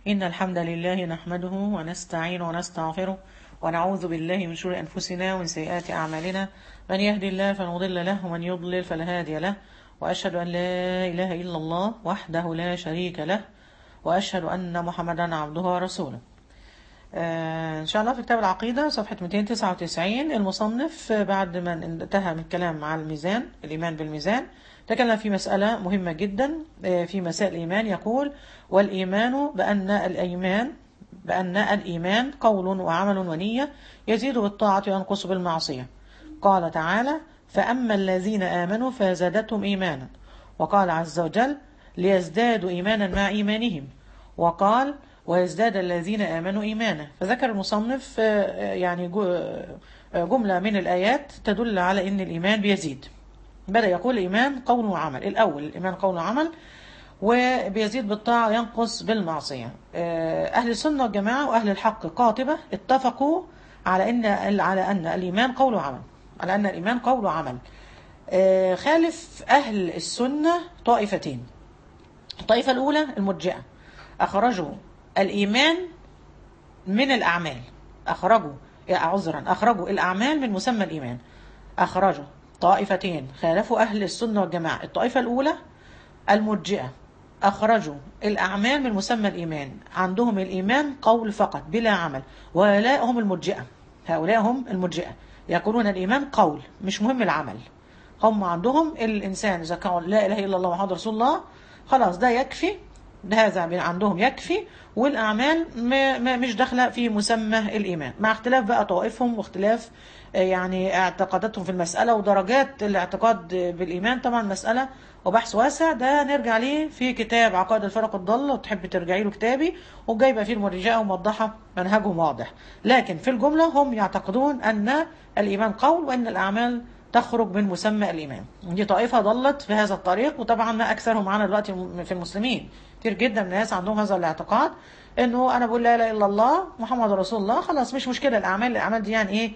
إن الحمد لله نحمده ونستعين ونستغفره ونعوذ بالله من شرور أنفسنا ومن سيئات أعمالنا من يهدي الله فلا مضل له ومن يضلل فلا هادي له وأشهد أن لا إله إلا الله وحده لا شريك له وأشهد أن محمدا عبده ورسوله آه إن شاء الله في كتاب العقيدة صفحة 299 المصنف بعد ما انتهى من الكلام على الميزان الإيمان بالميزان تكلم في مسألة مهمة جدا آه في مسائل الإيمان يقول والإيمان بأن الإيمان بأن الإيمان قول وعمل ونية يزيد بالطاعة وينقص بالمعصية قال تعالى فأما الذين آمنوا فزادتهم إيمانا وقال عز وجل ليزدادوا إيمانا مع إيمانهم وقال ويزداد الذين آمنوا إيمانا فذكر المصنف يعني جملة من الآيات تدل على أن الإيمان بيزيد بدأ يقول الإيمان قول وعمل الأول الإيمان قول وعمل وبيزيد بالطاعة وينقص بالمعصية أهل السنة والجماعة وأهل الحق قاطبة اتفقوا على أن على أن الإيمان قول وعمل على أن الإيمان قول وعمل خالف أهل السنة طائفتين الطائفة الأولى المرجئة أخرجوا الإيمان من الأعمال أخرجوا عذرا أخرجوا الأعمال من مسمى الإيمان أخرجوا طائفتين خالفوا أهل السنة والجماعة الطائفة الأولى المرجئة أخرجوا الأعمال من مسمى الإيمان عندهم الإيمان قول فقط بلا عمل وهؤلاء هم المرجئة هؤلاء هم المرجئة يقولون الإيمان قول مش مهم العمل هم عندهم الإنسان إذا كان لا إله إلا الله محمد رسول الله خلاص ده يكفي ده هذا من عندهم يكفي والأعمال مش داخلة في مسمى الإيمان مع اختلاف بقى طوائفهم واختلاف يعني اعتقاداتهم في المسألة ودرجات الاعتقاد بالإيمان طبعا مسألة وبحث واسع ده نرجع ليه في كتاب عقائد الفرق الضالة وتحب ترجعي له كتابي وجايبه فيه المرجئة وموضحة منهجهم واضح لكن في الجملة هم يعتقدون أن الإيمان قول وأن الأعمال تخرج من مسمى الإيمان دي طائفة ضلت في هذا الطريق وطبعا ما أكثرهم معنا دلوقتي في المسلمين كتير جدا من الناس عندهم هذا الاعتقاد انه انا بقول لا اله الا الله محمد رسول الله خلاص مش مشكله الاعمال الاعمال دي يعني ايه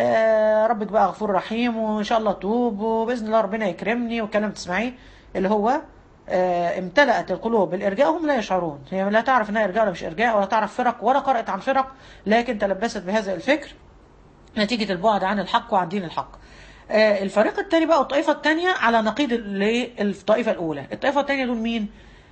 آه ربك بقى غفور رحيم وان شاء الله توب وباذن الله ربنا يكرمني والكلام تسمعيه اللي هو آه امتلأت القلوب بالارجاء هم لا يشعرون هي لا تعرف انها ارجاء ولا مش ارجاء ولا تعرف فرق ولا قرأت عن فرق لكن تلبست بهذا الفكر نتيجه البعد عن الحق وعن دين الحق آه الفريق الثاني بقى الطائفه الثانيه على نقيض للطائفه الاولى الطائفه الثانيه دول مين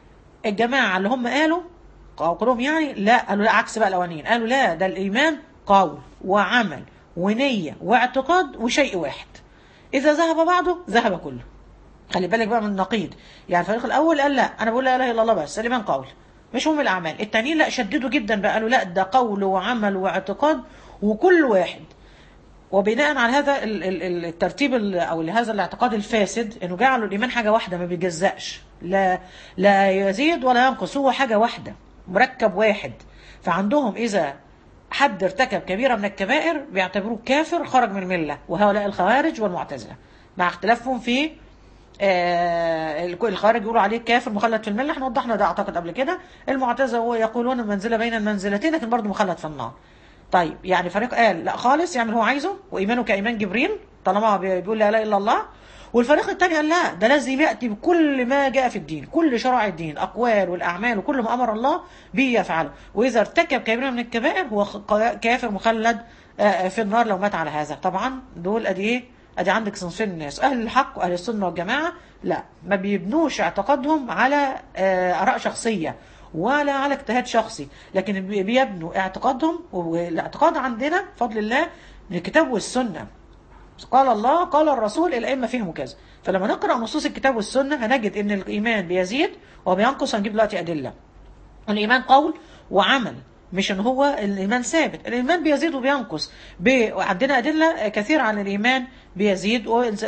الجماعة اللي هم قالوا قولهم يعني لا قالوا لا عكس بقى الأولانيين قالوا لا ده الإيمان قول وعمل ونية واعتقاد وشيء واحد إذا ذهب بعضه ذهب كله خلي بالك بقى من النقيض يعني الفريق الأول قال لا أنا بقول لا إله إلا الله بس الإيمان قول مش هم الأعمال التانيين لا شددوا جدا بقى قالوا لا ده قول وعمل واعتقاد وكل واحد وبناء على هذا الترتيب او هذا الاعتقاد الفاسد انه جعلوا الايمان حاجه واحده ما بيجزأش لا لا يزيد ولا ينقص هو حاجه واحده مركب واحد فعندهم اذا حد ارتكب كبيره من الكبائر بيعتبروه كافر خرج من المله وهؤلاء الخوارج والمعتزله مع اختلافهم في آه الخارج يقولوا عليه كافر مخلد في المله احنا وضحنا ده اعتقد قبل كده المعتزله يقولون المنزله بين المنزلتين لكن برضه مخلد في النار طيب يعني فريق قال لا خالص يعمل هو عايزه وايمانه كايمان جبريل طالما بيقول لا اله الا الله والفريق الثاني قال لا ده لازم ياتي بكل ما جاء في الدين كل شرائع الدين الاقوال والاعمال وكل ما امر الله به يفعله واذا ارتكب كبيره من الكبائر هو كافر مخلد في النار لو مات على هذا طبعا دول ادي ايه ادي عندك صنفين الناس اهل الحق واهل السنه والجماعه لا ما بيبنوش اعتقادهم على اراء شخصيه ولا على اجتهاد شخصي لكن بيبنوا اعتقادهم والاعتقاد عندنا بفضل الله من الكتاب والسنة قال الله قال الرسول الأئمة فهموا كذا فلما نقرأ نصوص الكتاب والسنة هنجد ان الإيمان بيزيد وبينقص هنجيب دلوقتي أدلة الإيمان قول وعمل مش ان هو الايمان ثابت الايمان بيزيد وبينقص وعندنا ادله كثيره عن الايمان بيزيد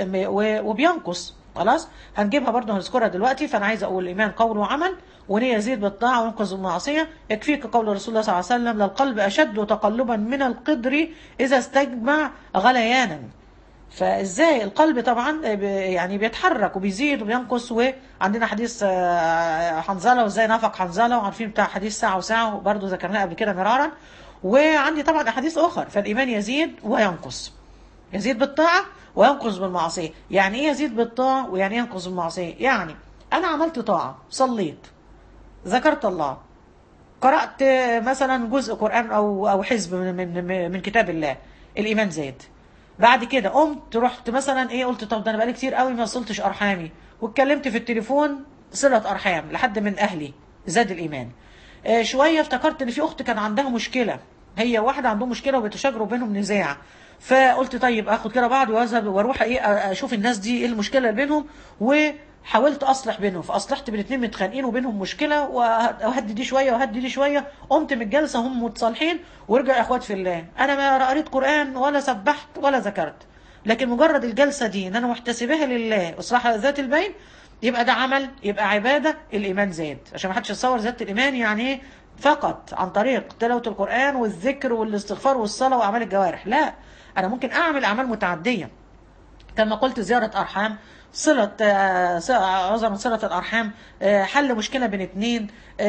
وبينقص خلاص هنجيبها برضه هنذكرها دلوقتي فانا عايز اقول الايمان قول وعمل ونية يزيد بالطاعة وينقذ بالمعصية يكفيك قول رسول الله صلى الله عليه وسلم للقلب أشد تقلبا من القدر إذا استجمع غليانا فازاي القلب طبعا يعني بيتحرك وبيزيد وبينقص وعندنا حديث حنظله وازاي نافق حنظله وعارفين بتاع حديث ساعه وساعه وبرده ذكرناه قبل كده مرارا وعندي طبعا احاديث اخر فالايمان يزيد وينقص يزيد بالطاعه وينقص بالمعصيه يعني ايه يزيد بالطاعه ويعني ايه ينقص بالمعصيه يعني انا عملت طاعه صليت ذكرت الله قرات مثلا جزء قران او او حزب من من, من كتاب الله الايمان زاد بعد كده قمت رحت مثلا ايه قلت طب ده انا بقالي كتير قوي ما وصلتش ارحامي واتكلمت في التليفون صله ارحام لحد من اهلي زاد الايمان آه شويه افتكرت ان في اخت كان عندها مشكله هي واحده عندهم مشكله وبيتشاجروا بينهم نزاع فقلت طيب اخد كده بعض واذهب واروح ايه اشوف الناس دي ايه المشكله اللي بينهم وحاولت اصلح بينهم فاصلحت بين اتنين متخانقين وبينهم مشكله وهدي دي شويه وهدي دي شويه قمت من الجلسه هم متصالحين ورجعوا اخوات في الله انا ما قريت قران ولا سبحت ولا ذكرت لكن مجرد الجلسه دي ان انا محتسباها لله اصلاح ذات البين يبقى ده عمل يبقى عباده الايمان زاد عشان ما حدش يتصور زياده الايمان يعني ايه فقط عن طريق تلاوه القران والذكر والاستغفار والصلاه واعمال الجوارح لا انا ممكن اعمل اعمال متعديه كما قلت زياره ارحام صلة عذرا صلة الأرحام حل مشكلة بين اتنين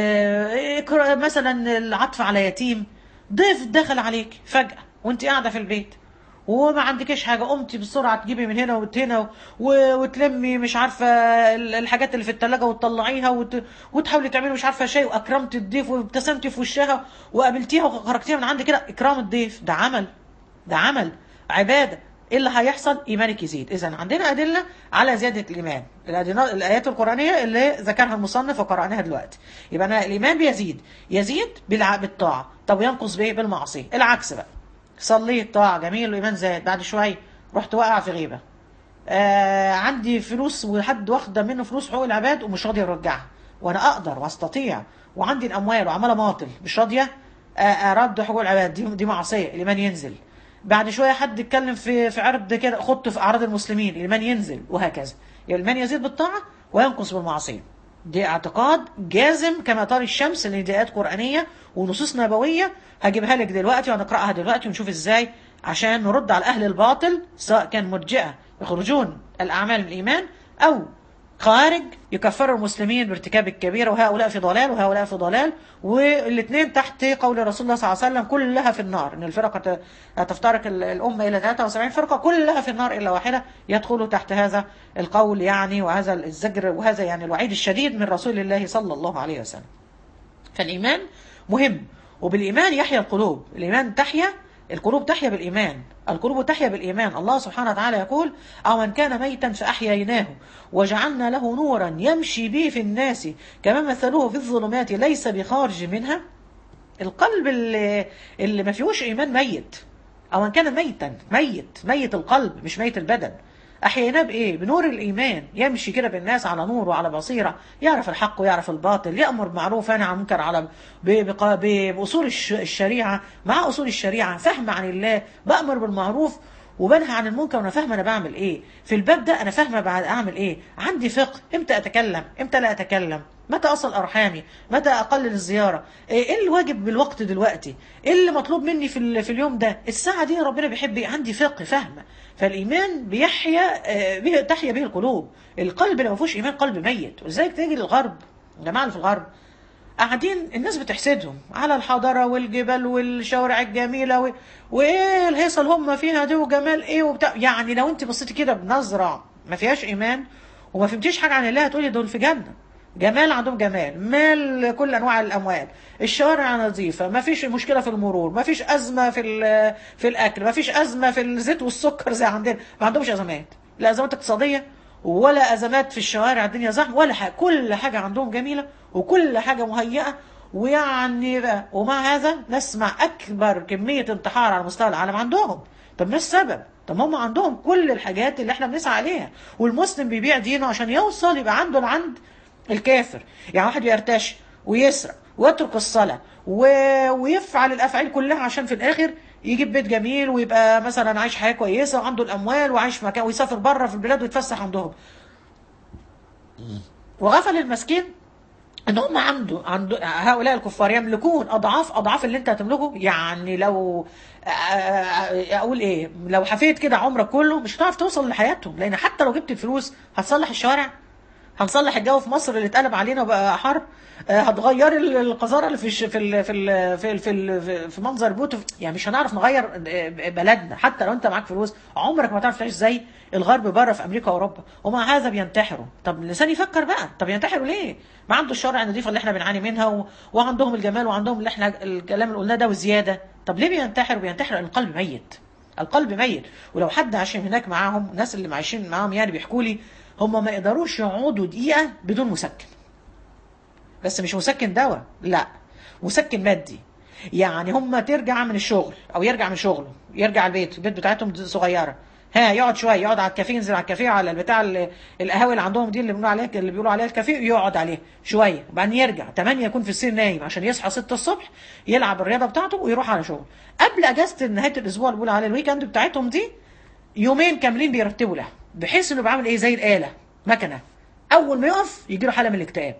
مثلا العطف على يتيم ضيف دخل عليك فجأة وانت قاعدة في البيت وما عندكش حاجه قمتي بسرعه تجيبي من هنا وهنا وتلمي مش عارفه الحاجات اللي في الثلاجه وتطلعيها وت... وتحاولي تعملي مش عارفه شيء واكرمتي الضيف وابتسمتي في وشها وقابلتيها وخرجتيها من عندك كده اكرام الضيف ده عمل ده عمل عباده ايه اللي هيحصل ايمانك يزيد اذا عندنا ادله على زياده الايمان الايات القرانيه اللي ذكرها المصنف وقراناها دلوقتي يبقى أنا الايمان بيزيد يزيد بالطاعه طب ينقص بايه بالمعصيه العكس بقى صليت طاعة جميل والإيمان زاد بعد شوية رحت واقع في غيبة آه عندي فلوس وحد واخدة منه فلوس حقوق العباد ومش راضي يرجعها وأنا أقدر وأستطيع وعندي الأموال وعمالة ماطل مش راضية آه أرد حقوق العباد دي, دي معصية الإيمان ينزل بعد شوية حد يتكلم في في عرض كده خط في أعراض المسلمين الإيمان ينزل وهكذا يعني الإيمان يزيد بالطاعة وينقص بالمعصية دي اعتقاد جازم كما ترى الشمس اللي دي ايات قرانيه ونصوص نبويه هجيبها لك دلوقتي وهنقراها دلوقتي ونشوف ازاي عشان نرد على اهل الباطل سواء كان مرجئه يخرجون الاعمال من الايمان او خارج يكفروا المسلمين بارتكاب الكبيرة وهؤلاء في ضلال وهؤلاء في ضلال والاثنين تحت قول رسول الله صلى الله عليه وسلم كلها في النار ان الفرقة تفترق الأمة إلى 73 فرقة كلها في النار إلا واحدة يدخلوا تحت هذا القول يعني وهذا الزجر وهذا يعني الوعيد الشديد من رسول الله صلى الله عليه وسلم فالإيمان مهم وبالإيمان يحيا القلوب الإيمان تحيا القلوب تحيا بالإيمان القلوب تحيا بالإيمان الله سبحانه وتعالى يقول أو من كان ميتا فأحييناه وجعلنا له نورا يمشي به في الناس كما مثلوه في الظلمات ليس بخارج منها القلب اللي, اللي ما فيهوش إيمان ميت أو من كان ميتا ميت ميت القلب مش ميت البدن أحييناه بإيه؟ بنور الإيمان يمشي كده بالناس على نور وعلى بصيرة يعرف الحق ويعرف الباطل يأمر بالمعروف وينهى عن المنكر على بأصول الشريعة مع أصول الشريعة فهم عن الله بأمر بالمعروف وبنهى عن المنكر وانا فاهمه انا بعمل ايه في الباب ده انا فاهمه بعد اعمل ايه عندي فقه امتى اتكلم امتى لا اتكلم متى اصل ارحامي متى اقلل الزياره ايه الواجب بالوقت دلوقتي ايه اللي مطلوب مني في, في اليوم ده الساعه دي ربنا بيحب إيه؟ عندي فقه فاهمه فالايمان بيحيا به تحيا به القلوب القلب لو ما فيهوش ايمان قلب ميت ولذلك تيجي للغرب الجماعه اللي في الغرب قاعدين الناس بتحسدهم على الحضارة والجبال والشوارع الجميلة و... وايه الهيصة اللي هم فيها دي وجمال ايه وبتاع يعني لو انت بصيتي كده بنظرة ما فيهاش ايمان وما فهمتيش حاجة عن الله هتقولي دول في جنة جمال عندهم جمال مال كل انواع الاموال الشوارع نظيفه ما فيش مشكله في المرور ما فيش ازمه في في الاكل ما فيش ازمه في الزيت والسكر زي عندنا ما عندهمش ازمات لا ازمات اقتصاديه ولا ازمات في الشوارع الدنيا زحمه ولا حاجه كل حاجه عندهم جميله وكل حاجه مهيئه ويعني بقى ومع هذا نسمع اكبر كميه انتحار على مستوى العالم عندهم طب ما السبب طب هم عندهم كل الحاجات اللي احنا بنسعى عليها والمسلم بيبيع دينه عشان يوصل يبقى عنده عند الكافر يعني واحد يرتشي ويسرق ويترك الصلاه و... ويفعل الافعال كلها عشان في الاخر يجيب بيت جميل ويبقى مثلا عايش حياه كويسه وعنده الاموال وعايش في مكان ويسافر بره في البلاد ويتفسح عندهم وغفل المسكين ان هم عنده عنده هؤلاء الكفار يملكون اضعاف اضعاف اللي انت هتملكه يعني لو اقول ايه لو حفيت كده عمرك كله مش هتعرف توصل لحياتهم لان حتى لو جبت الفلوس هتصلح الشوارع هنصلح الجو في مصر اللي اتقلب علينا وبقى حر آه، هتغيري ال- القذاره اللي في الش- في ال في ال في ال في, ال في منظر بيوت يعني مش هنعرف نغير آه، بلدنا حتى لو انت معاك فلوس عمرك ما تعرف تعيش زي الغرب بره في امريكا واوروبا ومع هذا بينتحروا طب الانسان يفكر بقى طب ينتحروا ليه ما عنده الشرع النظيفه اللي احنا بنعاني منها و... وعندهم الجمال وعندهم اللي احنا الكلام اللي قلناه ده وزياده طب ليه بينتحروا بينتحروا لان القلب ميت القلب ميت ولو حد عايشين هناك معاهم الناس اللي عايشين معاهم يعني بيحكوا لي هم ما يقدروش يقعدوا دقيقه بدون مسكن بس مش مسكن دواء لا مسكن مادي يعني هم ترجع من الشغل او يرجع من شغله يرجع البيت البيت بتاعتهم صغيره ها يقعد شويه يقعد على الكافيه ينزل على الكافيه على البتاع ال- القهاوي اللي عندهم دي اللي بيقولوا عليها اللي بيقولوا عليها الكافيه يقعد عليه شويه وبعدين يرجع 8 يكون في السرير نايم عشان يصحى 6 الصبح يلعب الرياضه بتاعته ويروح على شغل قبل اجازه نهايه الاسبوع اللي بيقولوا على الويكند بتاعتهم دي يومين كاملين بيرتبوا لها بحيث انه بيعمل ايه زي الاله مكنه اول ما يقف يجي له حاله من الاكتئاب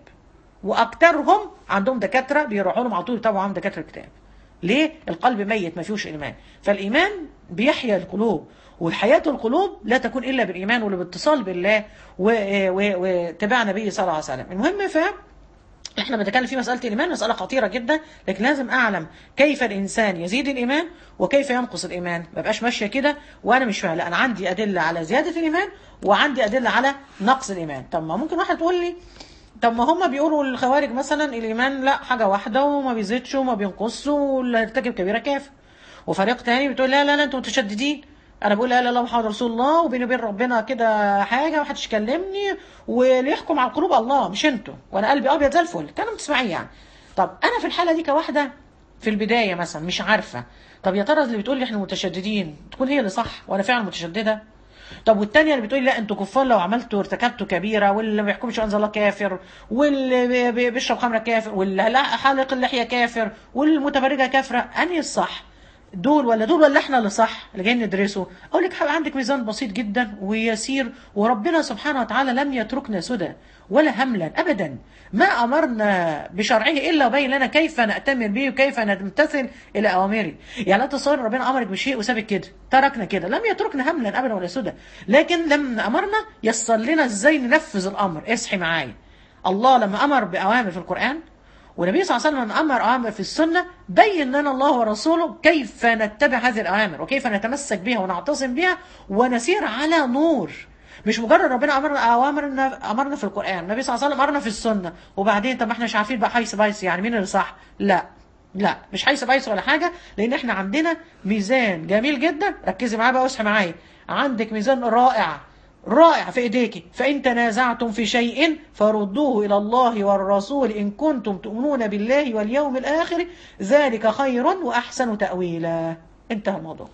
واكثرهم عندهم دكاتره بيروحوا لهم على طول يتابعوا عند دكاتره اكتئاب ليه القلب ميت ما فيهوش ايمان فالايمان بيحيا القلوب وحياه القلوب لا تكون الا بالايمان والاتصال بالله و- و- واتباع النبي صلى الله عليه وسلم المهم فهم احنا بنتكلم في مساله الايمان مساله خطيره جدا لكن لازم اعلم كيف الانسان يزيد الايمان وكيف ينقص الايمان ما بقاش ماشيه كده وانا مش فاهم لا انا عندي ادله على زياده الايمان وعندي ادله على نقص الايمان طب ما ممكن واحد تقول لي طب ما هم بيقولوا الخوارج مثلا الايمان لا حاجه واحده وما بيزيدش وما بينقصش واللي يرتكب كبيره كافر وفريق تاني بتقول لا لا لا انتوا متشددين انا بقول لا لا لا محمد رسول الله وبيني وبين ربنا كده حاجه ما حدش يكلمني واللي يحكم على القلوب الله مش انتوا وانا قلبي ابيض زي الفل كلام تسمعيه يعني طب انا في الحاله دي كواحده في البدايه مثلا مش عارفه طب يا ترى اللي بتقول لي احنا متشددين تكون هي اللي صح وانا فعلا متشدده طب والتانية اللي بتقول لا انتوا كفار لو عملتوا ارتكبتوا كبيره واللي ما بيحكمش انزل الله كافر واللي بي- بي- بيشرب خمره كافر واللي لا حالق اللحيه كافر والمتبرجه كافره انهي الصح؟ دول ولا دول ولا احنا اللي صح اللي جايين ندرسه اقول لك حبيبي عندك ميزان بسيط جدا ويسير وربنا سبحانه وتعالى لم يتركنا سدى ولا هملا ابدا ما امرنا بشرعه الا وبين لنا كيف ناتمر به وكيف نمتثل الى اوامره يعني لا تصور ربنا امرك بشيء وسابك كده تركنا كده لم يتركنا هملا ابدا ولا سدى لكن لما امرنا يسر لنا ازاي ننفذ الامر اصحي معايا الله لما امر باوامر في القران والنبي صلى الله عليه وسلم امر اوامر في السنه بين لنا الله ورسوله كيف نتبع هذه الاوامر وكيف نتمسك بها ونعتصم بها ونسير على نور مش مجرد ربنا امرنا اوامرنا امرنا في القران النبي صلى الله عليه وسلم امرنا في السنه وبعدين طب ما احنا مش عارفين بقى حيث بايس يعني مين اللي صح لا لا مش حيث بايس ولا حاجه لان احنا عندنا ميزان جميل جدا ركزي معايا بقى واصحي معايا عندك ميزان رائع رائع في ايديك فان تنازعتم في شيء فردوه الى الله والرسول ان كنتم تؤمنون بالله واليوم الاخر ذلك خير واحسن تاويلا انتهى الموضوع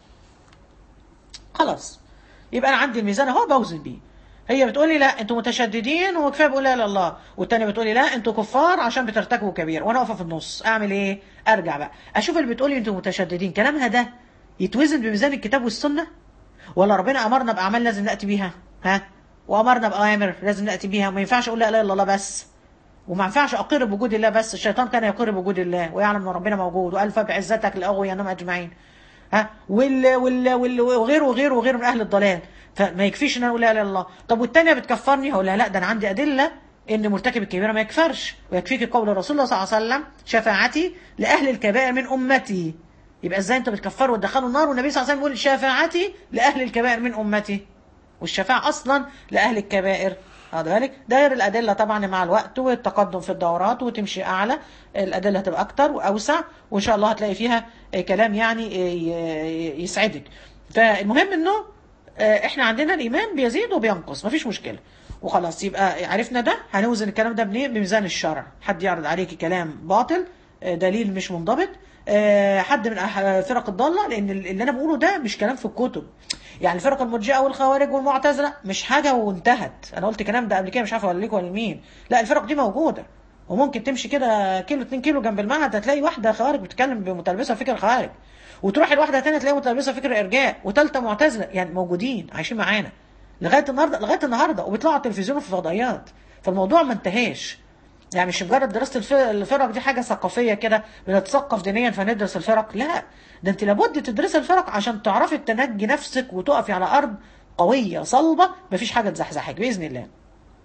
خلاص يبقى انا عندي الميزان اهو بوزن بيه هي بتقولي لا انتوا متشددين وكفايه بقول لا اله الا الله والتانيه بتقولي لا انتوا كفار عشان بترتكبوا كبير وانا واقفه في النص اعمل ايه ارجع بقى اشوف اللي بتقولي انتوا متشددين كلامها ده يتوزن بميزان الكتاب والسنه ولا ربنا امرنا باعمال لازم ناتي بيها ها وامرنا باوامر لازم ناتي بيها وما ينفعش اقول لا اله الا الله بس وما ينفعش اقر بوجود الله بس الشيطان كان يقر بوجود الله ويعلم ان ربنا موجود وقال فبعزتك لاغوينهم اجمعين ها وال وال وال وغيره وغيره وغيره من اهل الضلال فما يكفيش ان انا اقول لا اله الا الله طب والثانيه بتكفرني هقول لها لا ده انا عندي ادله ان مرتكب الكبيره ما يكفرش ويكفيك قول الرسول صلى الله عليه وسلم شفاعتي لاهل الكبائر من امتي يبقى ازاي انت بتكفروا وتدخلوا النار والنبي صلى الله عليه وسلم بيقول شفاعتي لاهل الكبائر من امتي والشفاعه اصلا لاهل الكبائر هذا بالك داير الادله طبعا مع الوقت والتقدم في الدورات وتمشي اعلى الادله هتبقى اكتر واوسع وان شاء الله هتلاقي فيها كلام يعني يسعدك فالمهم انه احنا عندنا الايمان بيزيد وبينقص مفيش مشكله وخلاص يبقى عرفنا ده هنوزن الكلام ده بنيه بميزان الشرع حد يعرض عليك كلام باطل دليل مش منضبط حد من فرق الضاله لان اللي انا بقوله ده مش كلام في الكتب يعني الفرق المرجئه والخوارج والمعتزله مش حاجه وانتهت انا قلت الكلام ده قبل كده مش عارفه ولا ليك ولا لمين لا الفرق دي موجوده وممكن تمشي كده كيلو 2 كيلو جنب المعهد هتلاقي واحده خوارج بتتكلم بمتلبسه فكر خوارج وتروح لواحده ثانيه تلاقي متلبسه فكر ارجاء وثالثه معتزله يعني موجودين عايشين معانا لغايه النهارده لغايه النهارده وبيطلعوا على التلفزيون وفي الفضائيات فالموضوع ما انتهاش يعني مش مجرد دراسه الفرق دي حاجه ثقافيه كده بنتثقف دينيا فندرس الفرق لا ده انت لابد تدرسي الفرق عشان تعرفي تنجي نفسك وتقفي على ارض قويه صلبه مفيش حاجه تزحزحك باذن الله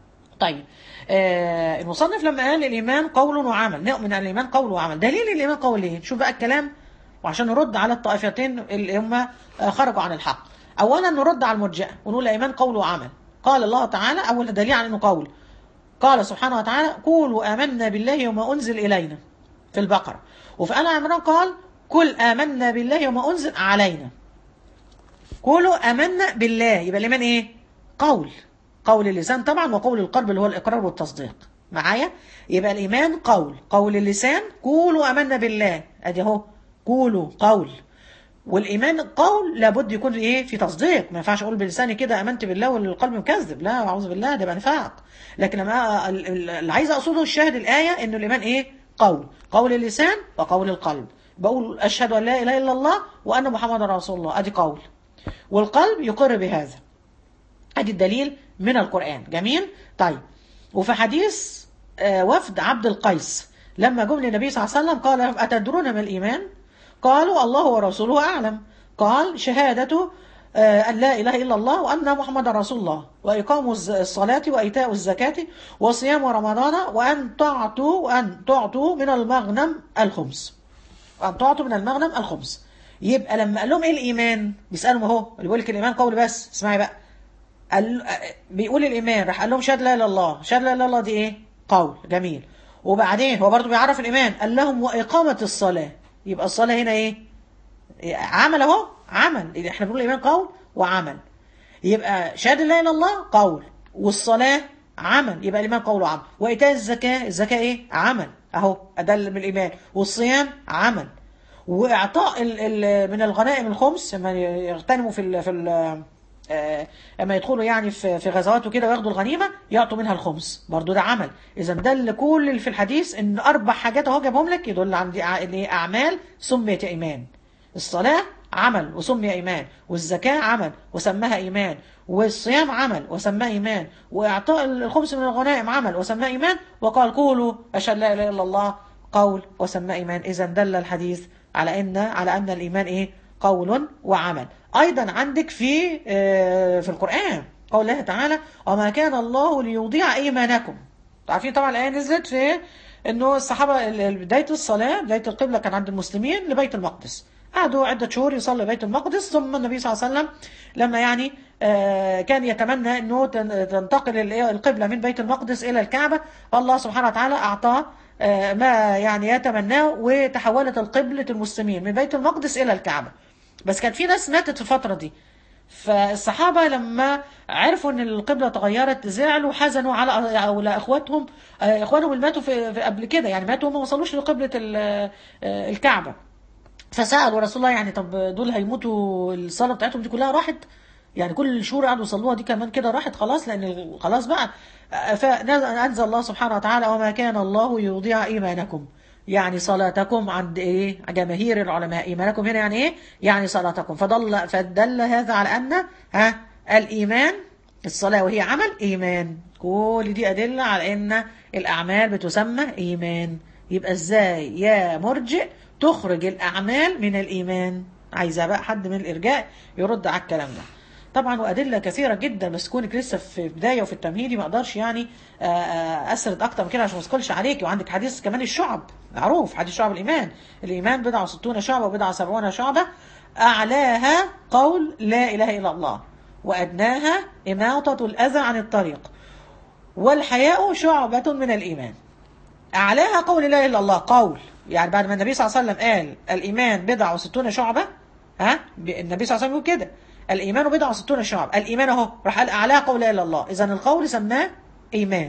طيب آه المصنف لما قال الايمان قول وعمل نؤمن ان الايمان قول وعمل دليل الايمان قول ايه شوف بقى الكلام وعشان نرد على الطائفتين اللي هم آه خرجوا عن الحق اولا نرد على المرجئه ونقول الايمان قول وعمل قال الله تعالى اول دليل على انه قول قال سبحانه وتعالى قولوا آمنا بالله وما أنزل إلينا في البقرة وفي آل عمران قال قل آمنا بالله وما أنزل علينا قولوا آمنا بالله يبقى الإيمان إيه؟ قول قول اللسان طبعا وقول القلب اللي هو الإقرار والتصديق معايا يبقى الإيمان قول قول اللسان قولوا آمنا بالله أدي أهو قولوا قول والايمان قول لابد يكون ايه في تصديق ما ينفعش اقول بلساني كده امنت بالله والقلب مكذب لا اعوذ بالله ده يبقى نفاق لكن لما اللي عايز اقصده الشاهد الايه انه الايمان ايه قول قول اللسان وقول القلب بقول اشهد ان لا اله الا الله وان محمد رسول الله ادي قول والقلب يقر بهذا ادي الدليل من القران جميل طيب وفي حديث وفد عبد القيس لما جم للنبي صلى الله عليه وسلم قال اتدرون ما الايمان قالوا الله ورسوله أعلم قال شهادة أن لا إله إلا الله وأن محمد رسول الله وإقام الصلاة وإيتاء الزكاة وصيام رمضان وأن تعطوا وأن تعطوا من المغنم الخمس وأن تعطوا من المغنم الخمس يبقى لما قال لهم إيه الإيمان بيسألهم أهو اللي بيقول لك الإيمان قول بس اسمعي بقى قال بيقول الإيمان راح قال لهم شهادة لا إله إلا الله شهادة لا إله إلا الله دي إيه قول جميل وبعدين هو برضه بيعرف الإيمان قال لهم وإقامة الصلاة يبقى الصلاة هنا ايه عمل اهو عمل احنا بنقول ايمان قول وعمل يبقى شهادة لا اله الا الله قول والصلاة عمل يبقى الايمان قول وعمل وايتاء الزكاة الزكاة ايه عمل اهو ادل من الايمان والصيام عمل واعطاء ال ال من الغنائم الخمس لما يغتنموا في ال في ال اما يدخلوا يعني في في غزوات وكده وياخدوا الغنيمه يعطوا منها الخمس برضو ده عمل اذا ده اللي كل اللي في الحديث ان اربع حاجات اهو جابهم لك يدل عن دي اعمال سميت ايمان الصلاه عمل وسمي ايمان والزكاه عمل وسماها ايمان والصيام عمل وسماه ايمان واعطاء الخمس من الغنائم عمل وسماه ايمان وقال قولوا اشهد لا اله الا الله قول وسماه ايمان اذا دل الحديث على ان على ان الايمان ايه قول وعمل ايضا عندك في في القران قول الله تعالى وما كان الله ليضيع ايمانكم عارفين طبعا الايه نزلت في انه الصحابه بدايه الصلاه بدايه القبله كان عند المسلمين لبيت المقدس قعدوا عدة شهور يصلي بيت المقدس ثم النبي صلى الله عليه وسلم لما يعني كان يتمنى انه تنتقل القبلة من بيت المقدس الى الكعبة فالله سبحانه وتعالى اعطاه ما يعني يتمناه وتحولت القبلة المسلمين من بيت المقدس الى الكعبة بس كان في ناس ماتت في الفترة دي فالصحابة لما عرفوا ان القبلة تغيرت زعلوا حزنوا على على اخواتهم اخوانهم اللي ماتوا في قبل كده يعني ماتوا وما وصلوش لقبلة الكعبة فسألوا رسول الله يعني طب دول هيموتوا الصلاة بتاعتهم دي كلها راحت يعني كل الشهور قعدوا يصلوها دي كمان كده راحت خلاص لان خلاص بقى فانزل الله سبحانه وتعالى وما كان الله يضيع ايمانكم يعني صلاتكم عند ايه جماهير العلماء ايمانكم هنا يعني ايه يعني صلاتكم فدل فدل هذا على ان ها الايمان الصلاه وهي عمل ايمان كل دي ادله على ان الاعمال بتسمى ايمان يبقى ازاي يا مرجئ تخرج الاعمال من الايمان عايزه بقى حد من الارجاء يرد على الكلام ده طبعا وادله كثيره جدا بس كونك لسه في بدايه وفي التمهيدي ما اقدرش يعني اسرد اكتر من كده عشان ما اثقلش عليك وعندك حديث كمان الشعب معروف حديث شعب الايمان الايمان بضع وستون شعبه وبضع وسبعون شعبه اعلاها قول لا اله الا الله وادناها اماطه الاذى عن الطريق والحياء شعبه من الايمان اعلاها قول لا اله الا الله قول يعني بعد ما النبي صلى الله عليه وسلم قال الايمان بضع وستون شعبه ها النبي صلى الله عليه وسلم يقول كده الايمان بضع وستون شعب الايمان اهو راح قال اعلاها قول لا اله الا الله اذا القول سماه ايمان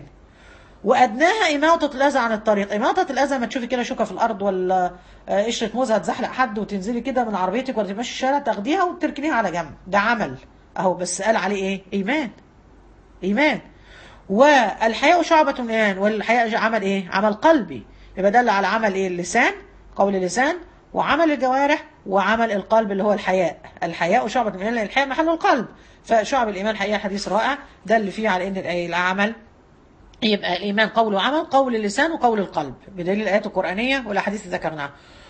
وادناها اماطه الاذى عن الطريق اماطه الاذى ما تشوفي كده شوكه في الارض ولا قشره موز هتزحلق حد وتنزلي كده من عربيتك ولا تمشي الشارع تاخديها وتركنيها على جنب ده عمل اهو بس قال عليه ايه ايمان ايمان والحياء شعبة من الايمان والحياء عمل ايه عمل قلبي يبقى دل على عمل ايه اللسان قول اللسان وعمل الجوارح وعمل القلب اللي هو الحياء الحياء شعبة من الايمان الحياء محل القلب فشعب الايمان حقيقة حديث رائع دل فيه على ان العمل يبقى الايمان قول وعمل قول اللسان وقول القلب بدليل الايات القرانيه والاحاديث اللي ذكرناها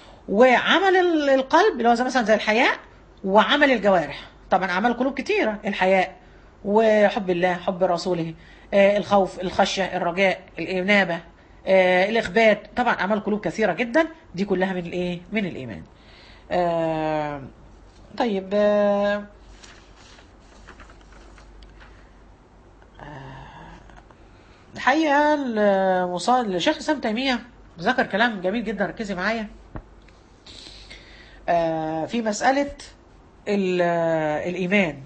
وعمل القلب اللي هو زي مثلا زي الحياء وعمل الجوارح طبعا اعمال القلوب كتيره الحياء وحب الله حب رسوله آه، الخوف الخشية الرجاء الإنابة آه، الإخبات طبعا أعمال قلوب كثيرة جدا دي كلها من الإيه من الإيمان آه، طيب آه، الحقيقة المصاد الشيخ الإسلام تيمية ذكر كلام جميل جدا ركزي معايا آه، في مسألة ال- آه، الإيمان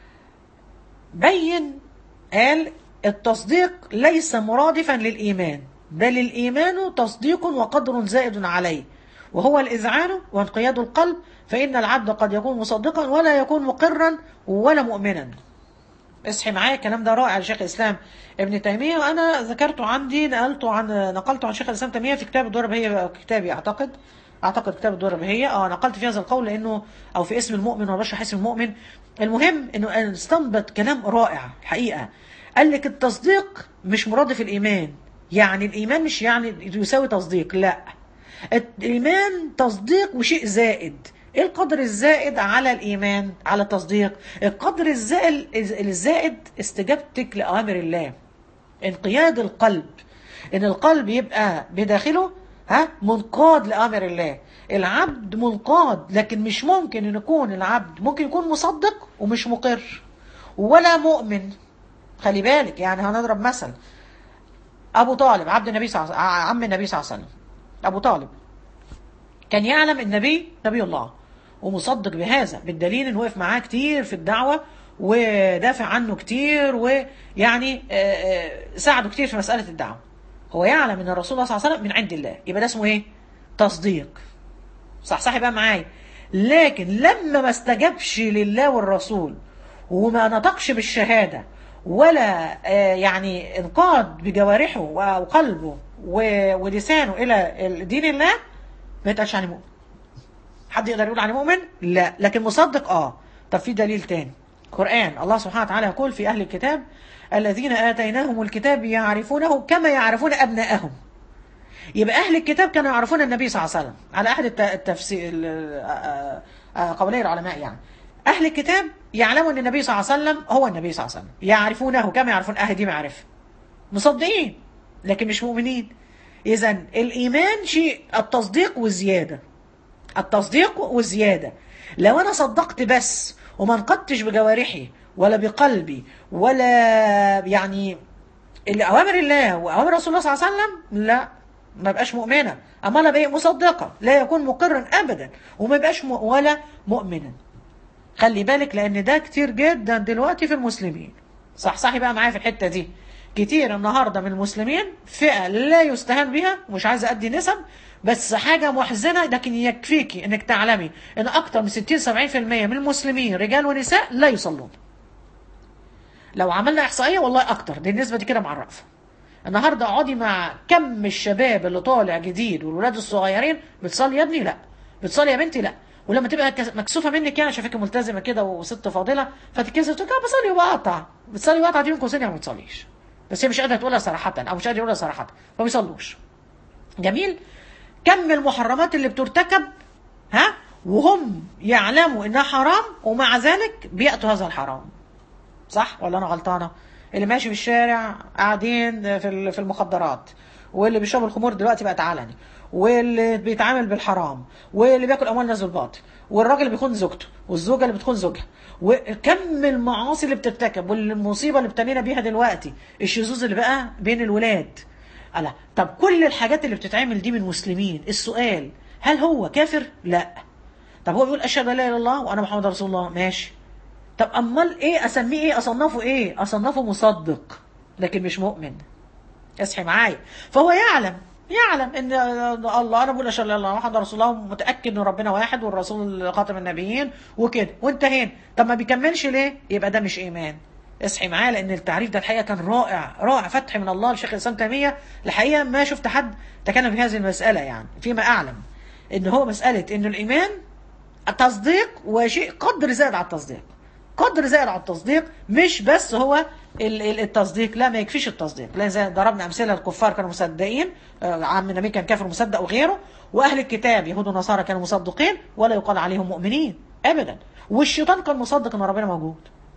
بين قال التصديق ليس مرادفا للإيمان بل الإيمان تصديق وقدر زائد عليه وهو الإذعان وانقياد القلب فإن العبد قد يكون مصدقا ولا يكون مقرا ولا مؤمنا اصحي معايا الكلام ده رائع لشيخ الاسلام ابن تيميه وانا ذكرته عندي نقلته عن نقلته عن شيخ الاسلام تيميه في كتاب الدوره البهيه كتابي اعتقد اعتقد كتاب الدوره البهيه اه نقلت في هذا القول لانه او في اسم المؤمن وبشرح اسم المؤمن المهم انه استنبط كلام رائع الحقيقه قال لك التصديق مش مرادف الايمان يعني الايمان مش يعني يساوي تصديق لا الايمان تصديق وشيء زائد ايه القدر الزائد على الايمان على التصديق القدر الزائد الزائد استجابتك لاوامر الله انقياد القلب ان القلب يبقى بداخله ها منقاد لامر الله العبد منقاد لكن مش ممكن ان يكون العبد ممكن يكون مصدق ومش مقر ولا مؤمن خلي بالك يعني هنضرب مثل ابو طالب عبد النبي صلى الله عليه وسلم عم النبي صلى الله عليه وسلم ابو طالب كان يعلم النبي نبي الله ومصدق بهذا بالدليل انه وقف معاه كتير في الدعوه ودافع عنه كتير ويعني آه، آه، ساعده كتير في مساله الدعوه هو يعلم ان الرسول صلى الله عليه وسلم من عند الله يبقى ده اسمه ايه تصديق صح صح بقى معايا لكن لما ما استجابش لله والرسول وما نطقش بالشهاده ولا آه، يعني انقاد بجوارحه وقلبه و- ولسانه الى دين الله ما يتقالش عليه مؤمن حد يقدر يقول عليه مؤمن لا لكن مصدق اه طب في دليل تاني قرآن الله سبحانه وتعالى يقول في أهل الكتاب الذين آتيناهم الكتاب يعرفونه كما يعرفون أبناءهم يبقى أهل الكتاب كانوا يعرفون النبي صلى الله عليه وسلم على أحد الت- التفسير ال- آه، آه، قولي العلماء يعني أهل الكتاب يعلموا أن النبي صلى الله عليه وسلم هو النبي صلى الله عليه وسلم يعرفونه كما يعرفون أهل دي معرفة مصدقين لكن مش مؤمنين إذا الإيمان شيء التصديق والزيادة التصديق والزيادة لو أنا صدقت بس وما انقدتش بجوارحي ولا بقلبي ولا يعني الأوامر الله وأوامر رسول الله صلى الله عليه وسلم لا ما بقاش مؤمنة أما أنا بقى مصدقة لا يكون مقرا أبدا وما بقاش م- ولا مؤمنا خلي بالك لأن ده كتير جدا دلوقتي في المسلمين صح صحي بقى معايا في الحتة دي كتير النهاردة من المسلمين فئة لا يستهان بها ومش عايزة أدي نسب بس حاجة محزنة لكن يكفيكي انك تعلمي ان اكتر من 60 70% من المسلمين رجال ونساء لا يصلون لو عملنا احصائية والله اكتر دي النسبة دي كده معرفة النهارده اقعدي مع كم الشباب اللي طالع جديد والولاد الصغيرين بتصلي يا ابني لا بتصلي يا بنتي لا ولما تبقى كس- مكسوفه منك يعني شايفاكي ملتزمه كده وست فاضله فتتكسف تقول "أنا بصلي وبقطع بتصلي وبقطع دي من قوسين يعني ما بتصليش بس هي مش قادره تقولها صراحه او مش قادره يقولها صراحه ما بيصلوش جميل كم المحرمات اللي بترتكب ها وهم يعلموا انها حرام ومع ذلك بيأتوا هذا الحرام صح ولا انا غلطانه اللي ماشي في الشارع قاعدين في ال- في المخدرات واللي بيشرب الخمور دلوقتي بقت علني واللي بيتعامل بالحرام واللي بياكل اموال الناس بالباطل والراجل اللي بيخون زوجته والزوجه اللي بتخون زوجها وكم المعاصي اللي بترتكب والمصيبه اللي ابتلينا بيها دلوقتي الشذوذ اللي بقى بين الولاد ألا طب كل الحاجات اللي بتتعمل دي من مسلمين السؤال هل هو كافر لا طب هو بيقول اشهد ان لا اله الا الله وانا محمد رسول الله ماشي طب امال ايه اسميه ايه اصنفه ايه اصنفه مصدق لكن مش مؤمن اصحي معايا فهو يعلم يعلم ان الله انا بقول اشهد ان لا اله الا الله محمد رسول الله متاكد ان ربنا واحد والرسول خاتم النبيين وكده وانتهينا طب ما بيكملش ليه يبقى ده مش ايمان اصحي معايا لان التعريف ده الحقيقه كان رائع رائع فتح من الله لشيخ الاسلام تيميه الحقيقه ما شفت حد تكلم في هذه المساله يعني فيما اعلم ان هو مساله ان الايمان التصديق وشيء قدر زائد على التصديق قدر زائد على التصديق مش بس هو ال- ال- التصديق لا ما يكفيش التصديق لان زي ضربنا امثله الكفار كانوا مصدقين آه، عم النبي كان كافر مصدق وغيره واهل الكتاب يهود ونصارى كانوا مصدقين ولا يقال عليهم مؤمنين ابدا والشيطان كان مصدق ان ربنا موجود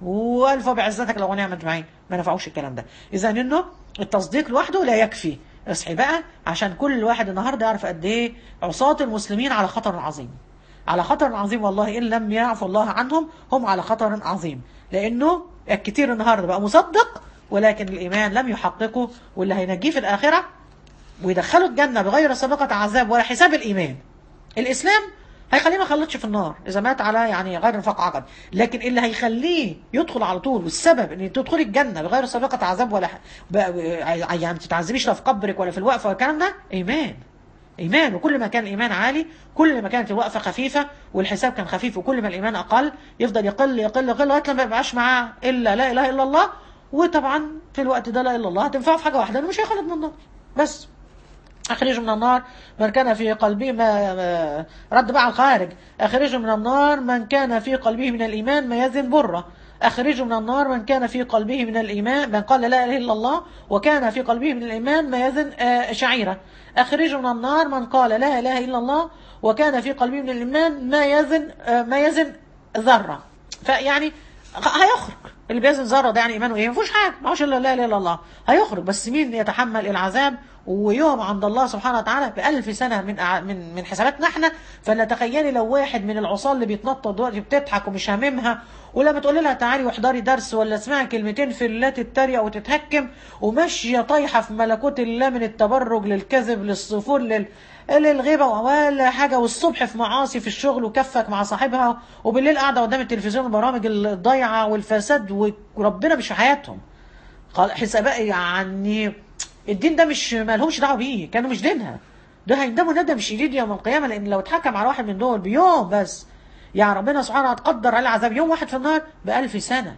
والف بعزتك لو ونعم اجمعين ما نفعوش الكلام ده اذا انه التصديق لوحده لا يكفي اصحي بقى عشان كل واحد النهارده يعرف قد ايه عصاة المسلمين على خطر عظيم على خطر عظيم والله ان لم يعفو الله عنهم هم على خطر عظيم لانه الكثير النهارده بقى مصدق ولكن الايمان لم يحققه واللي هينجيه في الاخره ويدخله الجنه بغير سابقه عذاب ولا حساب الايمان الاسلام هيخليه ما يخلطش في النار اذا مات على يعني غير نفاق عقد لكن اللي هيخليه يدخل على طول والسبب ان تدخلي الجنه بغير سابقه عذاب ولا ب... يعني ما تتعذبيش لا في قبرك ولا في الوقفه ولا الكلام ده ايمان ايمان وكل ما كان الايمان عالي كل ما كانت الوقفه خفيفه والحساب كان خفيف وكل ما الايمان اقل يفضل يقل يقل يقل لغايه لما ما يبقاش معاه الا لا اله الا الله وطبعا في الوقت ده لا اله الا الله هتنفعه في حاجه واحده انه مش هيخلد من النار بس أخرج من النار من كان في قلبه ما ما- رد بقى على الخارج أخرج من النار من كان في قلبه من الإيمان ما يزن بره أخرج من النار من كان في قلبه من الإيمان من قال لا إله إلا الله وكان في قلبه من الإيمان ما يزن آه، شعيرة أخرج من النار من قال لا إله إلا الله وكان في قلبه من الإيمان ما يزن آه، ما يزن ذرة فيعني هيخرج اللي بيزن ذره ده يعني ايمانه ايه؟ ما فيهوش حاجه ما هوش الا لا اله الا الله هيخرج بس مين يتحمل العذاب ويوم عند الله سبحانه وتعالى بألف سنه من أع- من من حساباتنا احنا فلتخيلي لو واحد من العصاه اللي بيتنطط دلوقتي بتضحك ومش هاممها ولما تقول لها تعالي واحضري درس ولا اسمعي كلمتين في الله تتريق وتتهكم وماشيه طايحه في ملكوت الله من التبرج للكذب للصفور لل للغيبه ولا حاجه والصبح في معاصي في الشغل وكفك مع صاحبها وبالليل قاعده قدام التلفزيون البرامج الضايعه والفساد وربنا مش في حياتهم قال حسابات يعني الدين ده مش ما لهمش دعوه بيه كانوا مش دينها ده هيندموا ندم شديد يوم القيامه لان لو اتحكم على واحد من دول بيوم بس يعني ربنا سبحانه هتقدر عليه عذاب يوم واحد في النار بألف سنه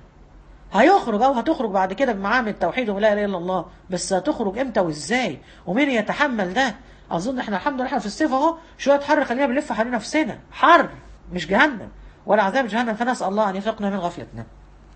هيخرج او هتخرج بعد كده بمعامل التوحيد ولا اله الا الله بس هتخرج امتى وازاي ومين يتحمل ده اظن احنا الحمد لله احنا في الصيف اهو شويه حر خلينا بنلف حوالين نفسنا حر مش جهنم ولا عذاب جهنم فنسال الله ان يفقنا من غفلتنا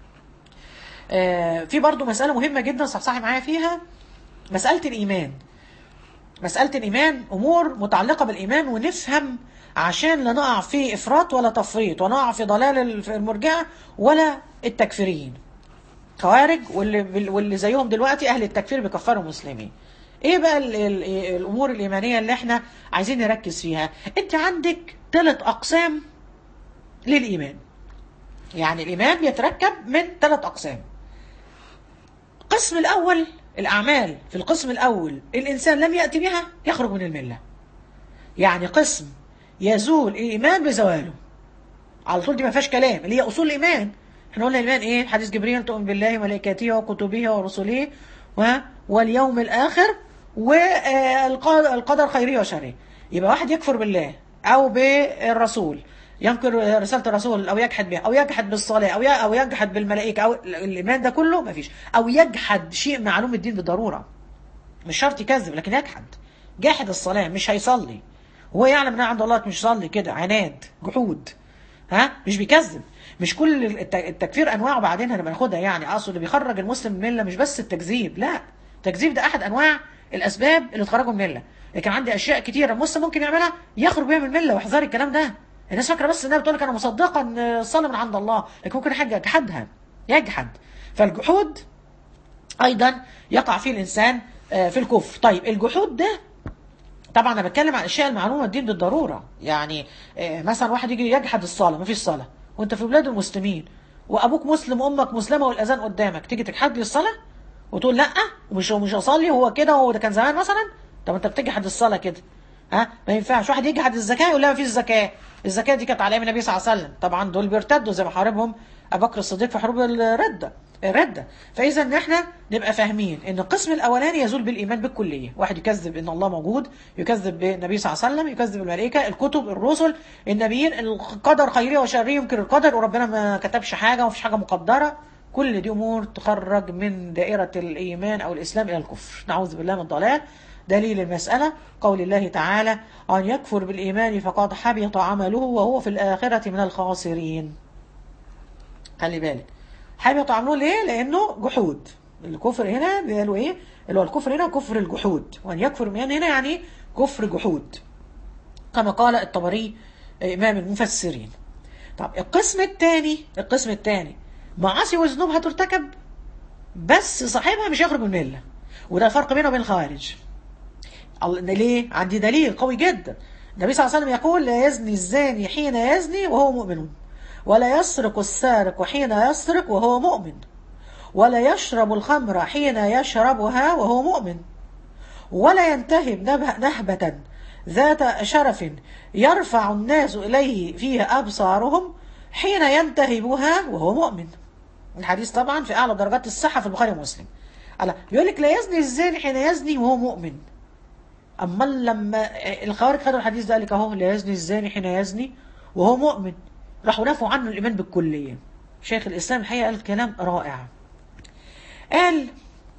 آه في برضو مساله مهمه جدا صحصحي معايا فيها مساله الايمان مساله الايمان امور متعلقه بالايمان ونفهم عشان لا نقع في افراط ولا تفريط ونقع في ضلال المرجئه ولا التكفيريين خوارج واللي واللي زيهم دلوقتي اهل التكفير بيكفروا المسلمين ايه بقى ال ال الامور الايمانيه اللي احنا عايزين نركز فيها انت عندك ثلاث اقسام للايمان يعني الايمان بيتركب من ثلاث اقسام القسم الاول الاعمال في القسم الاول الانسان لم ياتي بها يخرج من المله يعني قسم يزول الايمان بزواله على طول دي ما فيهاش كلام اللي هي اصول الايمان احنا قلنا الايمان ايه حديث جبريل تؤمن بالله وملائكته وكتبه ورسله و... واليوم الاخر والقدر خيره وشره يبقى واحد يكفر بالله او بالرسول ينكر رساله الرسول او يجحد بها او يجحد بالصلاه او او يجحد بالملائكه او الايمان ده كله ما فيش او يجحد شيء معلوم الدين بالضروره مش شرط يكذب لكن يجحد جاحد الصلاه مش هيصلي هو يعلم ان عند الله مش يصلي كده عناد جحود ها مش بيكذب مش كل التكفير انواعه بعدين هنبقى ناخدها يعني اقصد اللي بيخرج المسلم من المله مش بس التكذيب لا التكذيب ده احد انواع الاسباب اللي تخرجه من المله لكن عندي اشياء كتيره المسلم ممكن يعملها يخرج بيها من المله واحذري الكلام ده الناس فاكره بس انها بتقول لك انا مصدقه ان الصلاه من عند الله لكن ممكن حاجه يجحدها يجحد فالجحود ايضا يقع فيه الانسان في الكفر طيب الجحود ده طبعا انا بتكلم عن اشياء المعلومه الدين بالضروره يعني مثلا واحد يجي يجحد الصلاه ما فيش صلاه وانت في بلاد المسلمين وابوك مسلم وامك مسلمه والاذان قدامك تيجي تجحد لي الصلاه وتقول لا ومش مش هصلي هو كده وهو ده كان زمان مثلا طب انت بتجحد الصلاه كده ها ما ينفعش واحد يجحد الزكاه يقول لا ما فيش زكاه الزكاه دي كانت على ايام النبي صلى الله عليه وسلم طبعا دول بيرتدوا زي ما حاربهم ابو بكر الصديق في حروب الرده الردة فإذا ان احنا نبقى فاهمين ان القسم الأولاني يزول بالإيمان بالكلية واحد يكذب ان الله موجود يكذب بالنبي صلى الله عليه وسلم يكذب الملائكة الكتب الرسل النبيين القدر خيري وشري ينكر القدر وربنا ما كتبش حاجة ومفيش حاجة مقدرة كل دي أمور تخرج من دائرة الإيمان أو الإسلام إلى الكفر نعوذ بالله من الضلال دليل المسألة قول الله تعالى أن يكفر بالإيمان فقد حبط عمله وهو في الآخرة من الخاسرين خلي بالك حبط عمله ليه؟ لأنه جحود الكفر هنا قالوا إيه؟ اللي هو الكفر هنا كفر الجحود وأن يكفر من هنا يعني كفر جحود كما قال الطبري إمام المفسرين طب القسم الثاني القسم الثاني معاصي وذنوب هترتكب بس صاحبها مش هيخرج من المله وده الفرق بينه وبين الخوارج الله- ليه؟ عندي دليل قوي جدا النبي صلى الله عليه وسلم يقول لا يزني الزاني حين يزني وهو مؤمن ولا يسرق السارق حين يسرق وهو مؤمن ولا يشرب الخمر حين يشربها وهو مؤمن ولا ينتهب نبه- نهبة ذات شرف يرفع الناس إليه فيها أبصارهم حين ينتهبها وهو مؤمن الحديث طبعا في أعلى درجات الصحة في البخاري ومسلم الله بيقول لك لا يزني الزاني حين يزني وهو مؤمن أما لما الخوارج خدوا الحديث ده قال لك أهو لا يزني الزاني حين يزني وهو مؤمن راحوا نفوا عنه الإيمان بالكلية شيخ الإسلام الحقيقة قال كلام رائع قال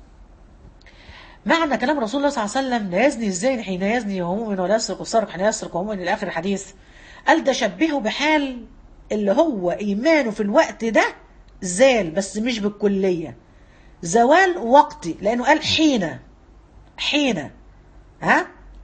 معنى كلام رسول الله صلى الله عليه وسلم لا يزني الزاني حين يزني وهو مؤمن ولا يسرق السارق حين يسرق وهو مؤمن الى اخر الحديث قال ده شبهه بحال اللي هو ايمانه في الوقت ده زال بس مش بالكليه زوال وقتي لانه قال حين حين ها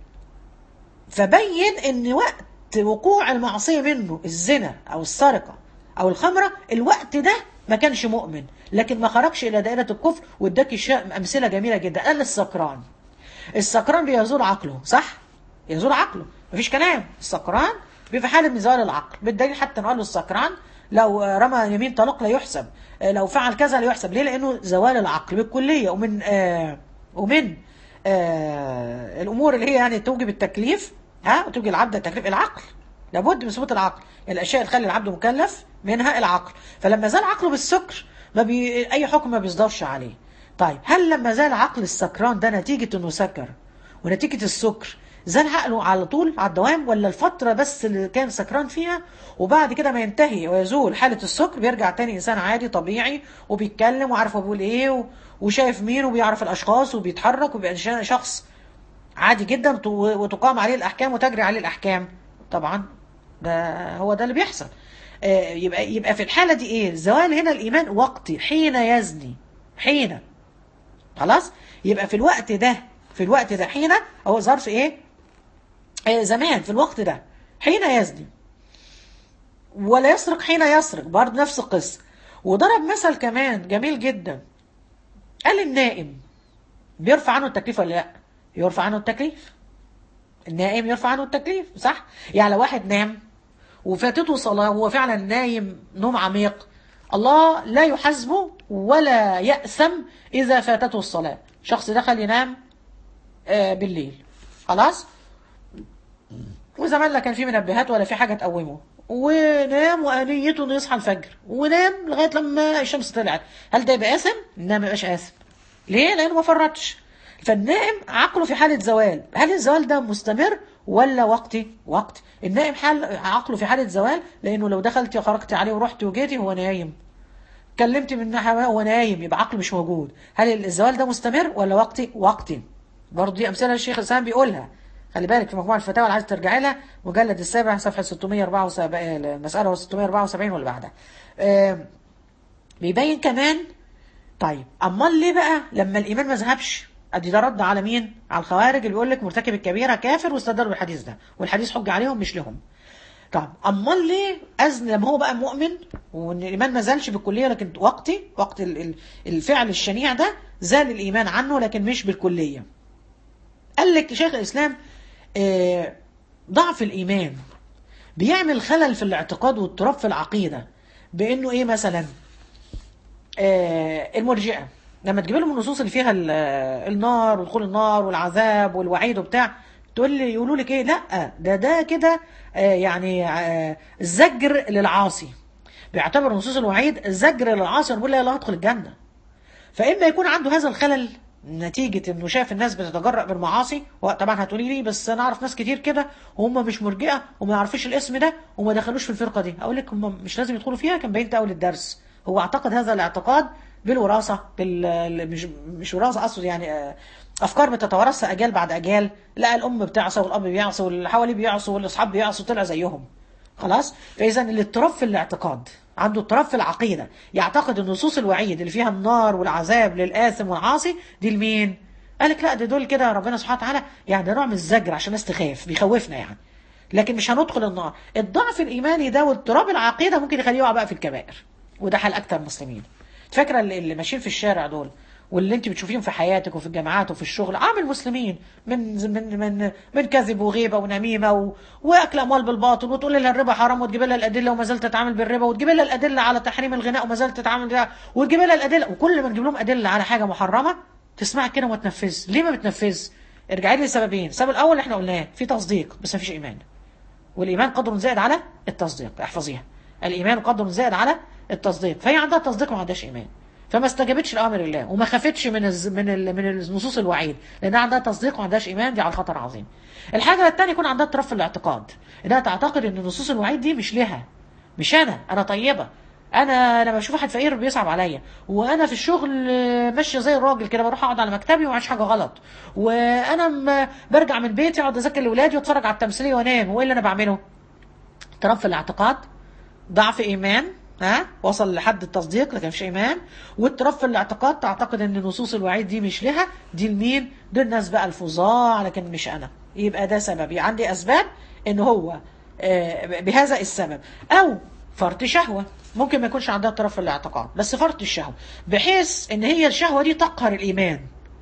فبين ان وقت وقوع المعصيه منه الزنا او السرقه او الخمره الوقت ده ما كانش مؤمن لكن ما خرجش الى دائره الكفر واداك الشا- امثله جميله جدا قال السكران السكران بيزول عقله صح يزول عقله مفيش كلام السكران بيبقى حاله من زوال العقل بالدليل حتى نقول له السكران لو رمى يمين طلاق لا يحسب لو فعل كذا لا يحسب ليه لانه زوال العقل بالكليه ومن آه ومن آه الامور اللي هي يعني توجب التكليف ها وتوجب العبد التكليف العقل لابد من ثبوت العقل يعني الاشياء اللي تخلي العبد مكلف منها العقل فلما زال عقله بالسكر ما بي... اي حكم ما بيصدرش عليه طيب هل لما زال عقل السكران ده نتيجه انه سكر ونتيجه السكر زال عقله على طول على الدوام ولا الفتره بس اللي كان سكران فيها وبعد كده ما ينتهي ويزول حاله السكر بيرجع تاني انسان عادي طبيعي وبيتكلم وعارف هو بيقول ايه و... وشايف مين وبيعرف الاشخاص وبيتحرك وبيبقى شخص عادي جدا وتقام عليه الاحكام وتجري عليه الاحكام طبعا ده هو ده اللي بيحصل آه يبقى يبقى في الحاله دي ايه زوال هنا الايمان وقتي حين يزني حين خلاص يبقى في الوقت ده في الوقت ده حين هو ظرف ايه آه زمان في الوقت ده حين يزني ولا يسرق حين يسرق برضه نفس القصه وضرب مثل كمان جميل جدا قال النائم بيرفع عنه التكليف ولا لا يرفع عنه التكليف النائم يرفع عنه التكليف صح يعني لو واحد نام وفاتته صلاة وهو فعلا نايم نوم عميق الله لا يحاسبه ولا يأثم إذا فاتته الصلاة شخص دخل ينام آه بالليل خلاص وزمان لا كان في منبهات ولا في حاجة تقومه ونام وأنيته إنه يصحى الفجر ونام لغاية لما الشمس طلعت هل ده يبقى آثم؟ لا ما يبقاش آثم ليه؟ لأنه ما فرطش فالنائم عقله في حالة زوال هل الزوال ده مستمر ولا وقتي وقت النائم حال عقله في حالة زوال لأنه لو دخلت وخرجت عليه ورحت وجيتي هو نايم كلمت من ناحية هو نايم يبقى عقله مش موجود هل الزوال ده مستمر ولا وقتي وقتي برضه دي أمثلة الشيخ الإسلام بيقولها خلي بالك في مجموعة الفتاوى اللي عايز ترجعي لها مجلد السابع صفحة 674 المسألة 674 واللي بعدها آه بيبين كمان طيب أمال ليه بقى لما الإيمان ما ذهبش ادي ده رد على مين؟ على الخوارج اللي بيقول لك مرتكب الكبيره كافر واستدلوا بالحديث ده والحديث حجه عليهم مش لهم. طب امال ليه اذن لما هو بقى مؤمن وان الايمان ما زالش بالكليه لكن وقتي وقت الفعل الشنيع ده زال الايمان عنه لكن مش بالكليه. قال لك شيخ الاسلام آه ضعف الايمان بيعمل خلل في الاعتقاد واضطراب في العقيده بانه ايه مثلا؟ آه المرجئه لما تجيب لهم النصوص اللي فيها النار ودخول النار والعذاب والوعيد وبتاع تقول لي يقولوا لك ايه لا ده ده كده يعني زجر للعاصي بيعتبر نصوص الوعيد زجر للعاصي ونقول لا لا هدخل الجنه فاما يكون عنده هذا الخلل نتيجة انه شاف الناس بتتجرأ بالمعاصي طبعا هتقولي لي بس انا اعرف ناس كتير كده وهم مش مرجئة وما يعرفوش الاسم ده وما دخلوش في الفرقة دي اقول لك هم مش لازم يدخلوا فيها كان بينت اول الدرس هو اعتقد هذا الاعتقاد بالوراثه بال مش مش وراثه اقصد يعني افكار بتتوارثها اجيال بعد اجيال لا الام بتعصى والاب بيعصى واللي حواليه بيعصوا والاصحاب بيعصوا طلع زيهم خلاص فاذا الاضطراب في الاعتقاد عنده اضطراب في العقيده يعتقد ان نصوص الوعيد اللي فيها النار والعذاب للآثم والعاصي دي لمين قال لك لا ده دول كده ربنا سبحانه وتعالى يعني ده نوع من الزجر عشان الناس تخاف بيخوفنا يعني لكن مش هندخل النار الضعف الايماني ده واضطراب العقيده ممكن يخليه يقع بقى في الكبائر وده حال اكتر المسلمين فاكره اللي اللي ماشيين في الشارع دول واللي انت بتشوفيهم في حياتك وفي الجامعات وفي الشغل عامل مسلمين من من من من كذب وغيبه ونميمه و... واكل اموال بالباطل وتقول لها الربا حرام وتجيب لها الادله وما زالت تتعامل بالربا وتجيب لها الادله على تحريم الغناء وما زالت تتعامل بها وتجيب لها الادله وكل ما تجيب لهم ادله على حاجه محرمه تسمع كده وما تنفذ ليه ما بتنفذ ارجعي لي لسببين السبب الاول اللي احنا قلناه في تصديق بس ما فيش ايمان والايمان قدر زائد على التصديق احفظيها الايمان قدر زائد على التصديق فهي عندها تصديق وما عندهاش ايمان فما استجابتش لامر الله وما خافتش من الز... من ال... من النصوص الوعيد لانها عندها تصديق وما عندهاش ايمان دي على خطر عظيم الحاجه الثانيه يكون عندها اضطراب في الاعتقاد انها تعتقد ان نصوص الوعيد دي مش لها مش انا انا طيبه انا لما بشوف واحد فقير بيصعب عليا وانا في الشغل آه، ماشيه زي الراجل كده بروح اقعد على مكتبي ومعيش حاجه غلط وانا م- برجع من بيتي اقعد اذاكر لاولادي واتفرج على التمثيليه وانام وايه اللي انا بعمله اضطراب في الاعتقاد ضعف ايمان ها وصل لحد التصديق لكن مفيش ايمان واضطراب في الاعتقاد تعتقد ان نصوص الوعيد دي مش لها دي لمين دول الناس بقى الفظاع لكن مش انا يبقى ده سبب يبقى عندي اسباب ان هو آه، بهذا السبب او فرط شهوه ممكن ما يكونش عندها اضطراب في الاعتقاد بس فرط الشهوه بحيث ان هي الشهوه دي تقهر الايمان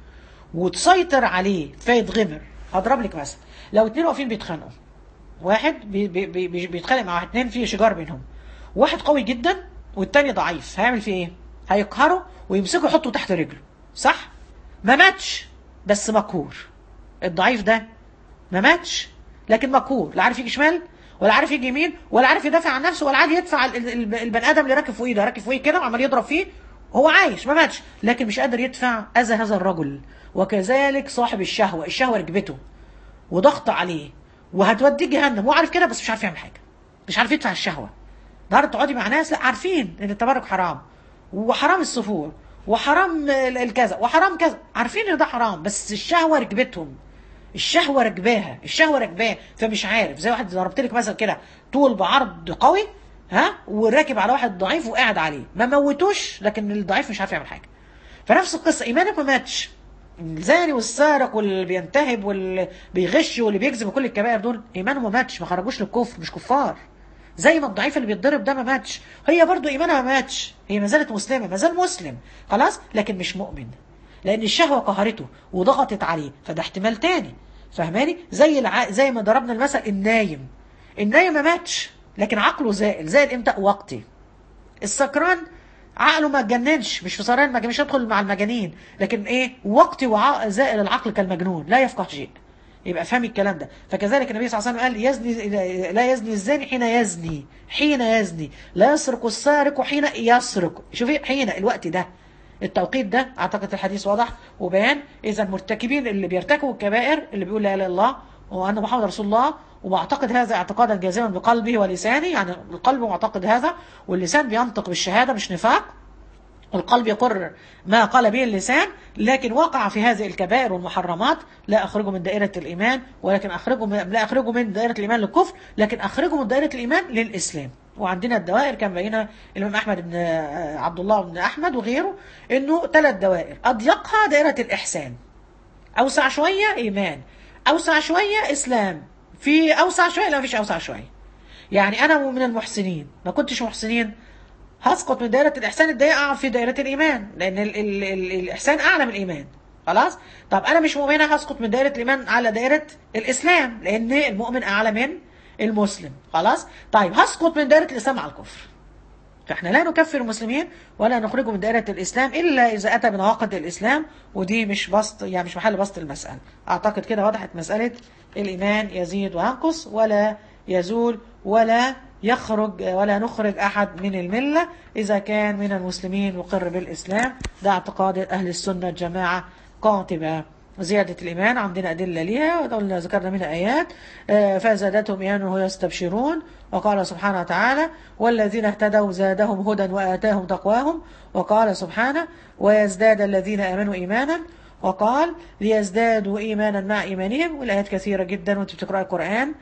وتسيطر عليه فيتغمر هضرب لك مثلا لو اتنين واقفين بيتخانقوا واحد بي بي بي بي- بيتخانق مع واحد اتنين في شجار بينهم واحد قوي جدا والتاني ضعيف هيعمل فيه ايه هيقهره ويمسكه يحطه تحت رجله صح ما ماتش بس مقهور الضعيف ده ما ماتش لكن مقهور لا عارف يجي شمال ولا عارف يجي يمين ولا عارف يدافع عن نفسه ولا عارف يدفع ال- ال- البني ادم اللي راكب فوقيه ده راكب فوقيه كده وعمال يضرب فيه هو عايش ما ماتش لكن مش قادر يدفع اذى هذا الرجل وكذلك صاحب الشهوه الشهوه ركبته وضغط عليه وهتوديه جهنم هو عارف كده بس مش عارف يعمل حاجه مش عارف يدفع الشهوه النهارده تقعدي مع ناس لا عارفين ان التبرج حرام وحرام السفور وحرام ال- الكذا وحرام كذا عارفين ان ده حرام بس الشهوه ركبتهم الشهوه ركباها الشهوه ركباه فمش عارف زي واحد ضربت لك مثلا كده طول بعرض قوي ها وراكب على واحد ضعيف وقاعد عليه ما موتوش لكن الضعيف مش عارف يعمل حاجه فنفس القصه ايمانك ما ماتش الزاني والسارق واللي بينتهب واللي بيغش واللي بيكذب وكل الكبائر دول ايمانهم ما ماتش ما خرجوش للكفر مش كفار زي ما الضعيف اللي بيتضرب ده ما ماتش هي برضو ايمانها ما ماتش هي ما زالت مسلمه ما زال مسلم خلاص لكن مش مؤمن لان الشهوه قهرته وضغطت عليه فده احتمال تاني فاهماني زي الع... زي ما ضربنا المثل النايم النايم ما ماتش لكن عقله زائل زائل امتى وقتي السكران عقله ما اتجننش مش في سران مش هيدخل مع المجانين لكن ايه وقتي وعقل زائل العقل كالمجنون لا يفقه شيء يبقى فهمي الكلام ده فكذلك النبي صلى الله عليه وسلم قال يزني لا يزني الزاني حين يزني حين يزني لا يسرق السارق حين يسرق شوفي حين الوقت ده التوقيت ده اعتقد الحديث واضح وبيان اذا المرتكبين اللي بيرتكبوا الكبائر اللي بيقول لا اله الا الله وان محمد رسول الله ومعتقد هذا اعتقادا جازما بقلبه ولسانه يعني القلب معتقد هذا واللسان بينطق بالشهاده مش نفاق القلب يقر ما قال به اللسان لكن وقع في هذه الكبائر والمحرمات لا أخرجه من دائرة الإيمان ولكن أخرجه من لا أخرجه من دائرة الإيمان للكفر لكن أخرجه من دائرة الإيمان للإسلام وعندنا الدوائر كان بينها الإمام أحمد بن عبد الله بن أحمد وغيره إنه ثلاث دوائر أضيقها دائرة الإحسان أوسع شوية إيمان أوسع شوية إسلام في أوسع شوية لا مفيش أوسع شوية يعني أنا من المحسنين ما كنتش محسنين هسقط من دائرة الإحسان الضيقة أقع في دائرة الإيمان لأن ال ال ال الإحسان أعلى من الإيمان خلاص طب أنا مش مؤمنة هسقط من دائرة الإيمان على دائرة الإسلام لأن المؤمن أعلى من المسلم خلاص طيب هسقط من دائرة الإسلام على الكفر فاحنا لا نكفر المسلمين ولا نخرجه من دائرة الإسلام إلا إذا أتى بنواقض الإسلام ودي مش بسط يعني مش محل بسط المسألة أعتقد كده وضحت مسألة الإيمان يزيد وينقص ولا يزول ولا يخرج ولا نخرج أحد من الملة إذا كان من المسلمين يقر بالإسلام ده اعتقاد أهل السنة الجماعة قاطبة زيادة الإيمان عندنا أدلة ليها وقلنا ذكرنا منها آيات فزادتهم إيمانا ويستبشرون وقال سبحانه وتعالى والذين اهتدوا زادهم هدى وآتاهم تقواهم وقال سبحانه ويزداد الذين آمنوا إيمانا وقال ليزدادوا إيمانا مع إيمانهم والآيات كثيرة جدا وانت بتقرأي القرآن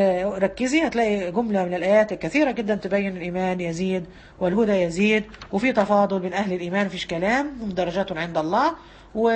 ركزي هتلاقي جملة من الآيات الكثيرة جدا تبين الإيمان يزيد والهدى يزيد وفي تفاضل بين أهل الإيمان فيش كلام هم درجات عند الله و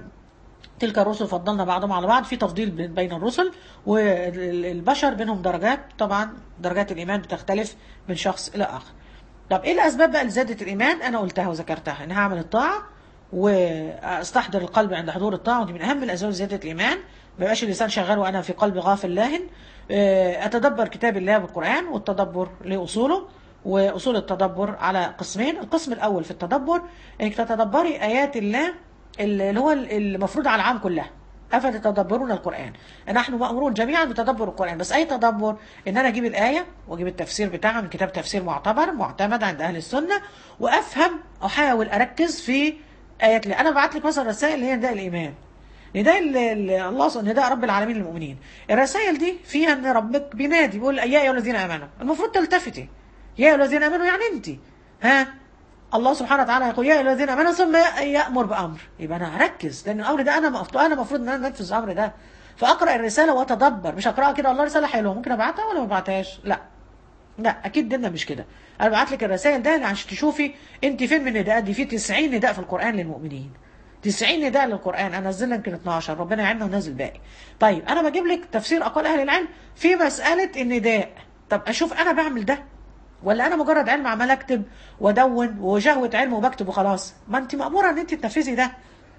تلك الرسل فضلنا بعضهم على بعض في تفضيل بين الرسل والبشر بينهم درجات طبعا درجات الإيمان بتختلف من شخص إلى آخر طب ايه الاسباب بقى لزياده الايمان انا قلتها وذكرتها ان هعمل الطاعه واستحضر القلب عند حضور الطاعه ودي من اهم الاسباب لزياده الايمان ما يبقاش اللسان شغال وانا في قلبي غافل لاهن آه، اتدبر كتاب الله بالقران والتدبر لاصوله واصول التدبر على قسمين القسم الاول في التدبر انك تتدبري ايات الله اللي هو المفروض على العام كلها أفتتدبرون القرآن نحن مأمورون جميعا بتدبر القرآن بس أي تدبر إن أنا أجيب الآية وأجيب التفسير بتاعها من كتاب تفسير معتبر معتمد عند أهل السنة وأفهم أحاول أركز في آيات الله أنا بعت لك مثلا رسائل اللي هي نداء الإيمان نداء ال- ال- الله نداء رب العالمين للمؤمنين الرسائل دي فيها ان ربك بينادي بيقول يا ايها الذين امنوا المفروض تلتفتي يا ايها الذين امنوا يعني انت ها الله سبحانه وتعالى يقول يا ايها الذين امنوا ثم يامر بامر يبقى انا هركز لان الامر ده انا مفروض انا المفروض ان انا انفذ الامر ده فاقرا الرساله واتدبر مش اقراها كده والله رساله حلوه ممكن ابعتها ولا ما ابعتهاش لا لا اكيد ديننا مش كده انا بعت لك الرسائل ده عشان تشوفي انت فين من النداءات دي في 90 نداء في القران للمؤمنين 90 نداء للقران انزل لك 12 ربنا يعيننا وننزل باقي طيب انا بجيب لك تفسير اقوال اهل العلم في مساله النداء طب اشوف انا بعمل ده ولا انا مجرد علم عمال اكتب وادون وشهوه علم وبكتب وخلاص ما انت ماموره ان انت تنفذي ده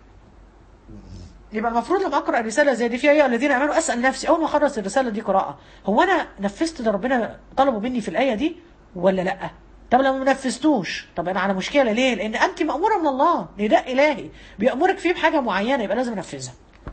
يبقى المفروض لما اقرا رساله زي دي فيها يا الذين امنوا اسال نفسي اول ما اخلص الرساله دي قراءه هو انا نفذت اللي ربنا طلبه مني في الايه دي ولا لا طب لو ما نفذتوش طب انا على مشكله ليه لان انت ماموره من الله نداء الهي بيامرك فيه بحاجه معينه يبقى لازم انفذها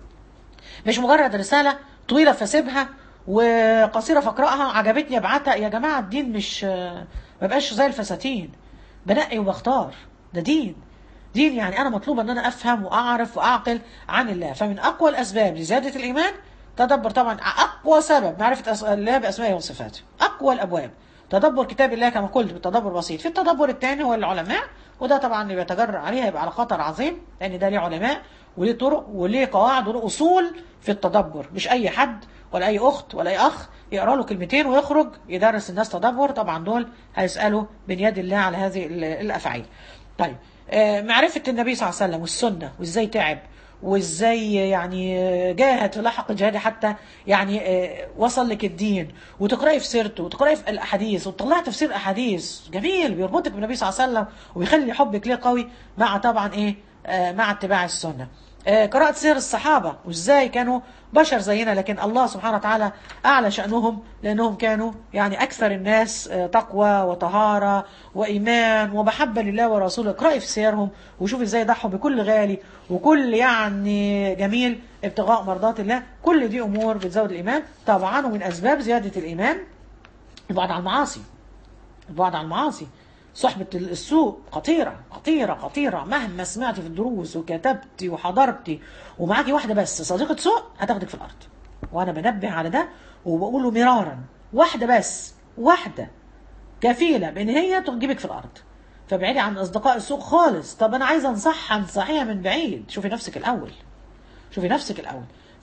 مش مجرد رساله طويله فاسيبها وقصيره فاقراها عجبتني ابعتها يا جماعه الدين مش ما بقاش زي الفساتين بنقي وبختار ده دين دين يعني انا مطلوب ان انا افهم واعرف واعقل عن الله فمن اقوى الاسباب لزياده الايمان تدبر طبعا اقوى سبب معرفه أس- الله باسمائه وصفاته اقوى الابواب تدبر كتاب الله كما قلت بالتدبر بسيط في التدبر الثاني هو العلماء وده طبعا اللي بيتجرأ عليه هيبقى على خطر عظيم لان ده ليه علماء وليه طرق وليه قواعد وليه اصول في التدبر مش اي حد ولا اي اخت ولا اي اخ يقرا له كلمتين ويخرج يدرس الناس تدبر طبعا دول هيسالوا من يد الله على هذه ال- الافعال طيب آه، معرفه النبي صلى الله عليه وسلم والسنه وازاي تعب وازاي يعني آه، جاهد في لحق الجهاد حتى يعني آه، وصل لك الدين وتقراي في سيرته وتقراي في الاحاديث وتطلعي تفسير الاحاديث جميل بيربطك بالنبي صلى الله عليه وسلم وبيخلي حبك ليه قوي مع طبعا ايه آه، مع اتباع السنه آه، قراءة سير الصحابة وازاي كانوا بشر زينا لكن الله سبحانه وتعالى أعلى شأنهم لأنهم كانوا يعني أكثر الناس آه، تقوى وطهارة وإيمان ومحبة لله ورسوله اقرأي في سيرهم وشوفي ازاي ضحوا بكل غالي وكل يعني جميل ابتغاء مرضات الله كل دي أمور بتزود الإيمان طبعا ومن أسباب زيادة الإيمان البعد عن المعاصي البعد عن المعاصي صحبة السوء خطيرة خطيرة خطيرة مهما سمعتي في الدروس وكتبتي وحضرتي ومعاكي واحدة بس صديقة سوء هتاخدك في الأرض وأنا بنبه على ده وبقوله مرارا واحدة بس واحدة كفيلة بإن هي تجيبك في الأرض فابعدي عن أصدقاء السوء خالص طب أنا عايزة أنصحها انصحيها من بعيد شوفي نفسك الأول شوفي نفسك الاول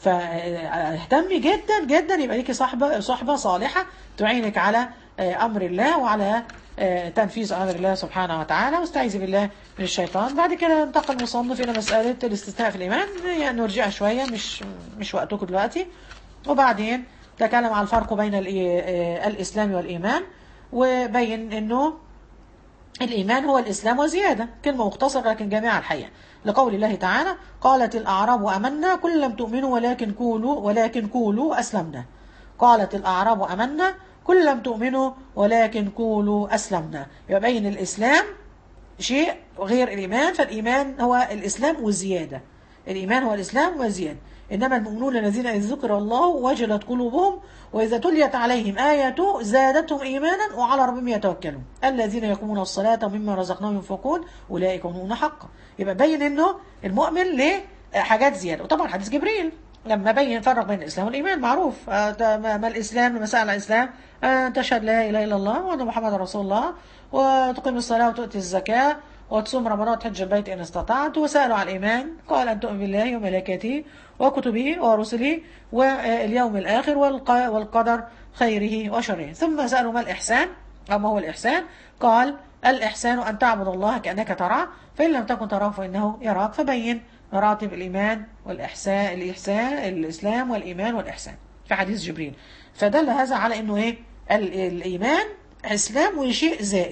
فاهتمي جدا جدا يبقى ليكي صحبه صحبه صالحه تعينك على آه، امر الله وعلى آه، تنفيذ امر الله سبحانه وتعالى واستعيذي بالله من الشيطان بعد كده انتقل المصنف الى مساله الاستثناء في الايمان يعني نرجعها شويه مش مش وقتكم دلوقتي وبعدين تكلم عن الفرق بين الإي- آه، الاسلام والايمان وبين انه الإيمان هو الإسلام وزيادة كلمة مختصرة لكن جامعة الحقيقة لقول الله تعالى قالت الأعراب آمنا كل لم تؤمنوا ولكن قولوا ولكن قولوا أسلمنا قالت الأعراب آمنا كل لم تؤمنوا ولكن قولوا أسلمنا يبين الإسلام شيء غير الإيمان فالإيمان هو الإسلام والزيادة الإيمان هو الإسلام والزيادة إنما المؤمنون الذين إذ ذكر الله وجلت قلوبهم وإذا تليت عليهم آية زادتهم إيمانا وعلى ربهم يتوكلون الذين يقومون الصلاة ومما رزقناهم ينفقون أولئك هم المؤمنون حقا يبقى بين إنه المؤمن له حاجات زيادة وطبعا حديث جبريل لما بين فرق بين الإسلام والإيمان معروف آه، ده ما ما الإسلام لما سأل الإسلام آه، تشهد لا إله إلا الله وأن محمد رسول الله وتقيم الصلاة وتؤتي الزكاة وتصوم رمضان وتحج البيت إن استطعت وسألوا عن الإيمان قال أن تؤمن بالله وملائكته وكتبه ورسله واليوم الآخر والق- والقدر خيره وشره ثم سألوا ما الإحسان أو ما هو الإحسان قال الإحسان أن تعبد الله كأنك تراه فإن لم تكن تراه فإنه يراك فبين مراتب الإيمان والإحسان الإحسان الإسلام والإيمان والإحسان في حديث جبريل فدل هذا على أنه إيه ال- الإيمان إسلام وشيء زائد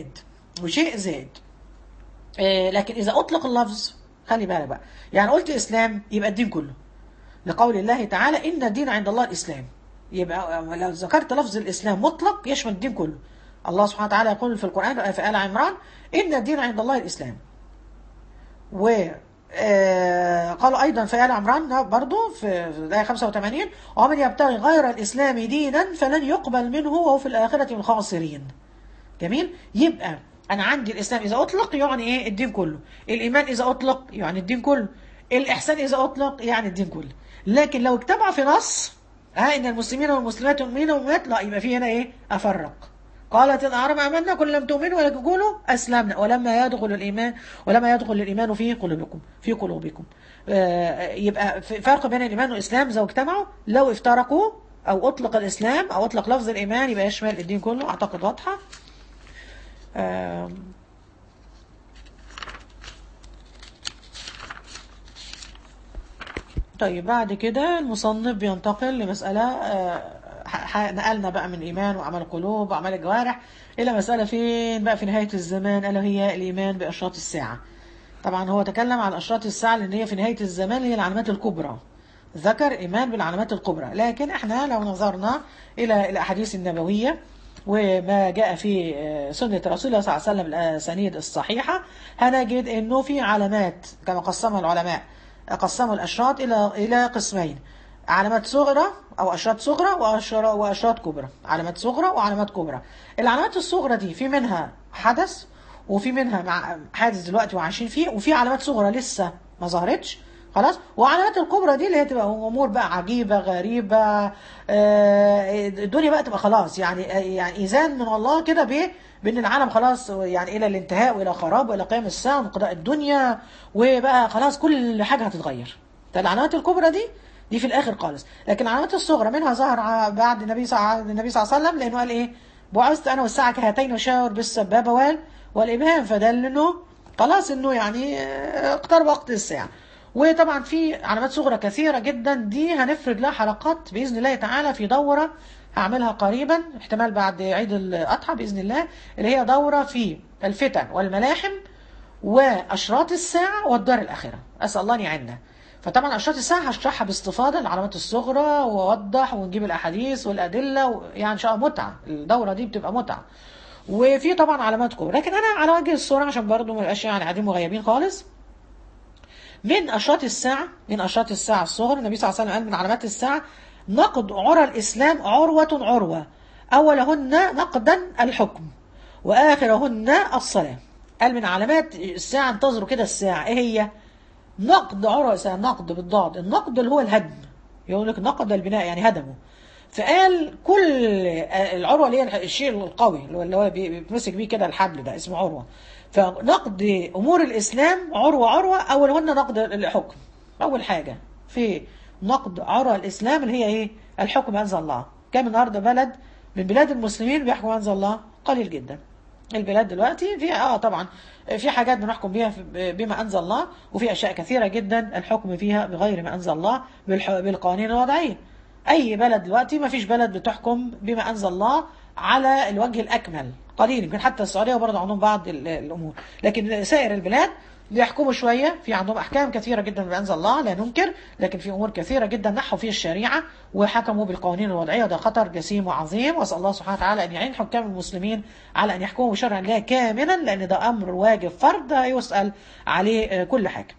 وشيء زاد آه، لكن إذا أطلق اللفظ خلي بالك بقى يعني قلت إسلام يبقى الدين كله لقول الله تعالى إن الدين عند الله الإسلام يبقى لو ذكرت لفظ الإسلام مطلق يشمل الدين كله الله سبحانه وتعالى يقول في القرآن في آل عمران إن الدين عند الله الإسلام و آه، قالوا ايضا في ال عمران برضو في في الايه 85 ومن يبتغي غير الاسلام دينا فلن يقبل منه وهو في الاخره من الخاسرين جميل يبقى انا عندي الاسلام اذا اطلق يعني ايه الدين كله الايمان اذا اطلق يعني الدين كله الاحسان اذا اطلق يعني الدين كله لكن لو اجتمع في نص ها ان المسلمين والمسلمات والمؤمنين والمؤمنات لا يبقى في هنا ايه افرق قالت الاعراب امنا كل لم تؤمنوا ولكن قولوا اسلمنا ولما يدخل الايمان ولما يدخل الايمان في قلوبكم في قلوبكم آه، يبقى في فرق بين الايمان والاسلام اذا اجتمعوا لو افترقوا او اطلق الاسلام او اطلق لفظ الايمان يبقى يشمل الدين كله اعتقد واضحه آم، طيب بعد كده المصنف بينتقل لمسألة آه، ح- ح- نقلنا بقى من إيمان وأعمال القلوب وأعمال الجوارح إلى مسألة فين بقى في نهاية الزمان ألا هي الإيمان بأشراط الساعة طبعا هو تكلم عن أشراط الساعة لأن هي في نهاية الزمان اللي هي العلامات الكبرى ذكر إيمان بالعلامات الكبرى لكن احنا لو نظرنا إلى الأحاديث النبوية وما جاء في آه، سنة رسول الله صلى الله عليه وسلم الأسانيد الصحيحة هنجد أنه في علامات كما قسمها العلماء قسموا الأشراط إلى إلى قسمين علامات صغرى أو أشراط صغرى وأشرا- وأشراط كبرى علامات صغرى وعلامات كبرى العلامات الصغرى دي في منها حدث وفي منها مع حادث دلوقتي وعايشين فيه وفي علامات صغرى لسه ما ظهرتش خلاص وعلامات الكبرى دي اللي هي تبقى امور بقى عجيبه غريبه آه، الدنيا بقى تبقى خلاص يعني يعني اذان من الله كده بايه بان العالم خلاص يعني الى الانتهاء والى خراب والى قيام الساعه وانقضاء الدنيا وبقى خلاص كل حاجه هتتغير فالعلامات الكبرى دي دي في الاخر خالص لكن العلامات الصغرى منها ظهر ع- بعد النبي صلى النبي صلى الله عليه وسلم لانه قال ايه بعثت انا والساعه كهاتين وشاور بالسبابه وال والابهام فدل انه خلاص انه يعني آه، اقترب وقت الساعه وطبعا في علامات صغرى كثيره جدا دي هنفرد لها حلقات باذن الله تعالى في دوره هعملها قريبا احتمال بعد عيد الاضحى باذن الله اللي هي دوره في الفتن والملاحم واشراط الساعه والدار الاخره اسال الله ان يعيننا فطبعا اشراط الساعه هشرحها باستفاضه العلامات الصغرى واوضح ونجيب الاحاديث والادله و... يعني ان شاء الله متعه الدوره دي بتبقى متعه وفي طبعا علامات كبرى لكن انا على وجه الصوره عشان برضو ما يبقاش يعني قاعدين مغيبين خالص من اشراط الساعه من اشراط الساعه الصغرى النبي صلى الله عليه وسلم قال من علامات الساعه نقد عرى الاسلام عروه عروه اولهن نقدا الحكم واخرهن الصلاه قال من علامات الساعه انتظروا كده الساعه ايه هي نقد عرى الاسلام نقد بالضاد النقد اللي هو الهدم يقول لك نقد البناء يعني هدمه فقال كل العروه اللي هي الشيء القوي اللي هو بي- بيتمسك بيه كده الحبل ده اسمه عروه فنقد امور الاسلام عروه عروه اولهن نقد الحكم اول حاجه في نقد عروه الاسلام اللي هي ايه الحكم انزل الله كم النهارده بلد من بلاد المسلمين بيحكم انزل الله قليل جدا البلاد دلوقتي في اه طبعا في حاجات بنحكم بيها في- بما انزل الله وفي اشياء كثيره جدا الحكم فيها بغير ما انزل الله بالح- بالقوانين الوضعيه اي بلد دلوقتي ما فيش بلد بتحكم بما انزل الله على الوجه الاكمل قليل يمكن حتى السعوديه برضه عندهم بعض ال- الامور لكن سائر البلاد بيحكموا شويه في عندهم احكام كثيره جدا بما انزل الله لا ننكر لكن في امور كثيره جدا نحوا فيها الشريعه وحكموا بالقوانين الوضعيه وده خطر جسيم وعظيم واسال الله سبحانه وتعالى ان يعين حكام المسلمين على ان يحكموا بشرع الله كاملا لان ده امر واجب فرض يسال عليه آه، كل حاجه.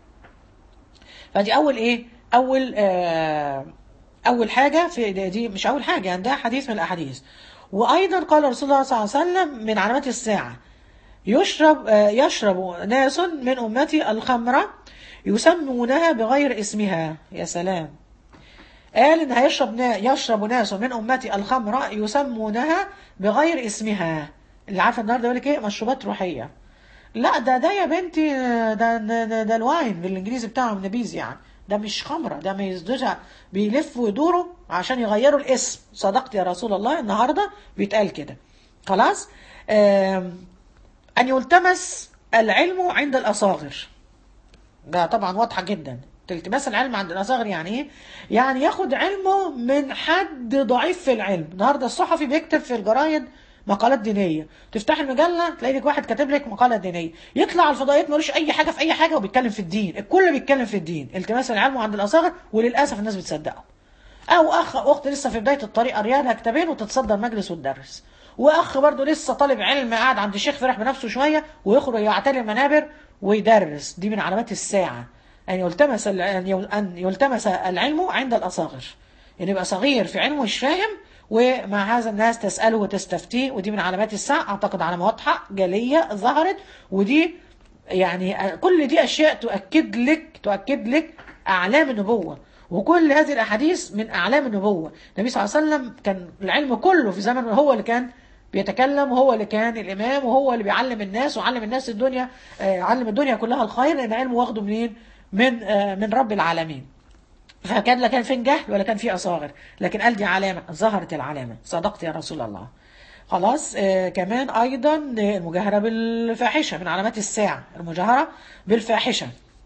فدي اول ايه؟ اول آه اول حاجه في دي, دي مش اول حاجه يعني ده حديث من الاحاديث. وايضا قال رسول الله صلى الله عليه وسلم من علامات الساعه يشرب آه، يشرب ناس من امتي الخمر يسمونها بغير اسمها يا سلام قال ان هيشرب نا يشرب ناس من امتي الخمر يسمونها بغير اسمها اللي عارفه النهارده يقول لك ايه مشروبات روحيه لا ده ده يا بنتي ده ده, ده, ده الواين بالانجليزي بتاعهم نبيذ يعني ده مش خمره ده ما يصدرش بيلفوا ويدوروا عشان يغيروا الاسم صدقت يا رسول الله النهارده بيتقال كده خلاص آم، ان يلتمس العلم عند الاصاغر ده طبعا واضحه جدا التماس العلم عند الاصاغر يعني ايه؟ يعني ياخد علمه من حد ضعيف في العلم، النهارده الصحفي بيكتب في الجرايد مقالات دينيه تفتح المجله تلاقي لك واحد كاتب لك مقاله دينيه يطلع على الفضائيات ملوش اي حاجه في اي حاجه وبيتكلم في الدين الكل بيتكلم في الدين التماس العلم عند الاصاغر وللاسف الناس بتصدقه او اخ اخت لسه في بدايه الطريق قريان لها كتابين وتتصدر مجلس وتدرس واخ برضه لسه طالب علم قاعد عند الشيخ فرح بنفسه شويه ويخرج يعتلي المنابر ويدرس دي من علامات الساعه ان يلتمس ال- ان يل- ان يلتمس العلم عند الاصاغر يعني يبقى صغير في علمه مش فاهم ومع هذا الناس تساله وتستفتيه ودي من علامات الساعه اعتقد علامه واضحه جليه ظهرت ودي يعني كل دي اشياء تؤكد لك تؤكد لك اعلام النبوه وكل هذه الاحاديث من اعلام النبوه النبي صلى الله عليه وسلم كان العلم كله في زمنه هو اللي كان بيتكلم وهو اللي كان الامام وهو اللي بيعلم الناس وعلم الناس الدنيا آه، علم الدنيا كلها الخير لان علمه واخده منين من آه، من رب العالمين فكان لا كان فين جهل ولا كان في اصاغر لكن قال دي علامه ظهرت العلامه صدقت يا رسول الله خلاص آه كمان ايضا آه، المجاهره بالفاحشه من علامات الساعه المجاهره بالفاحشه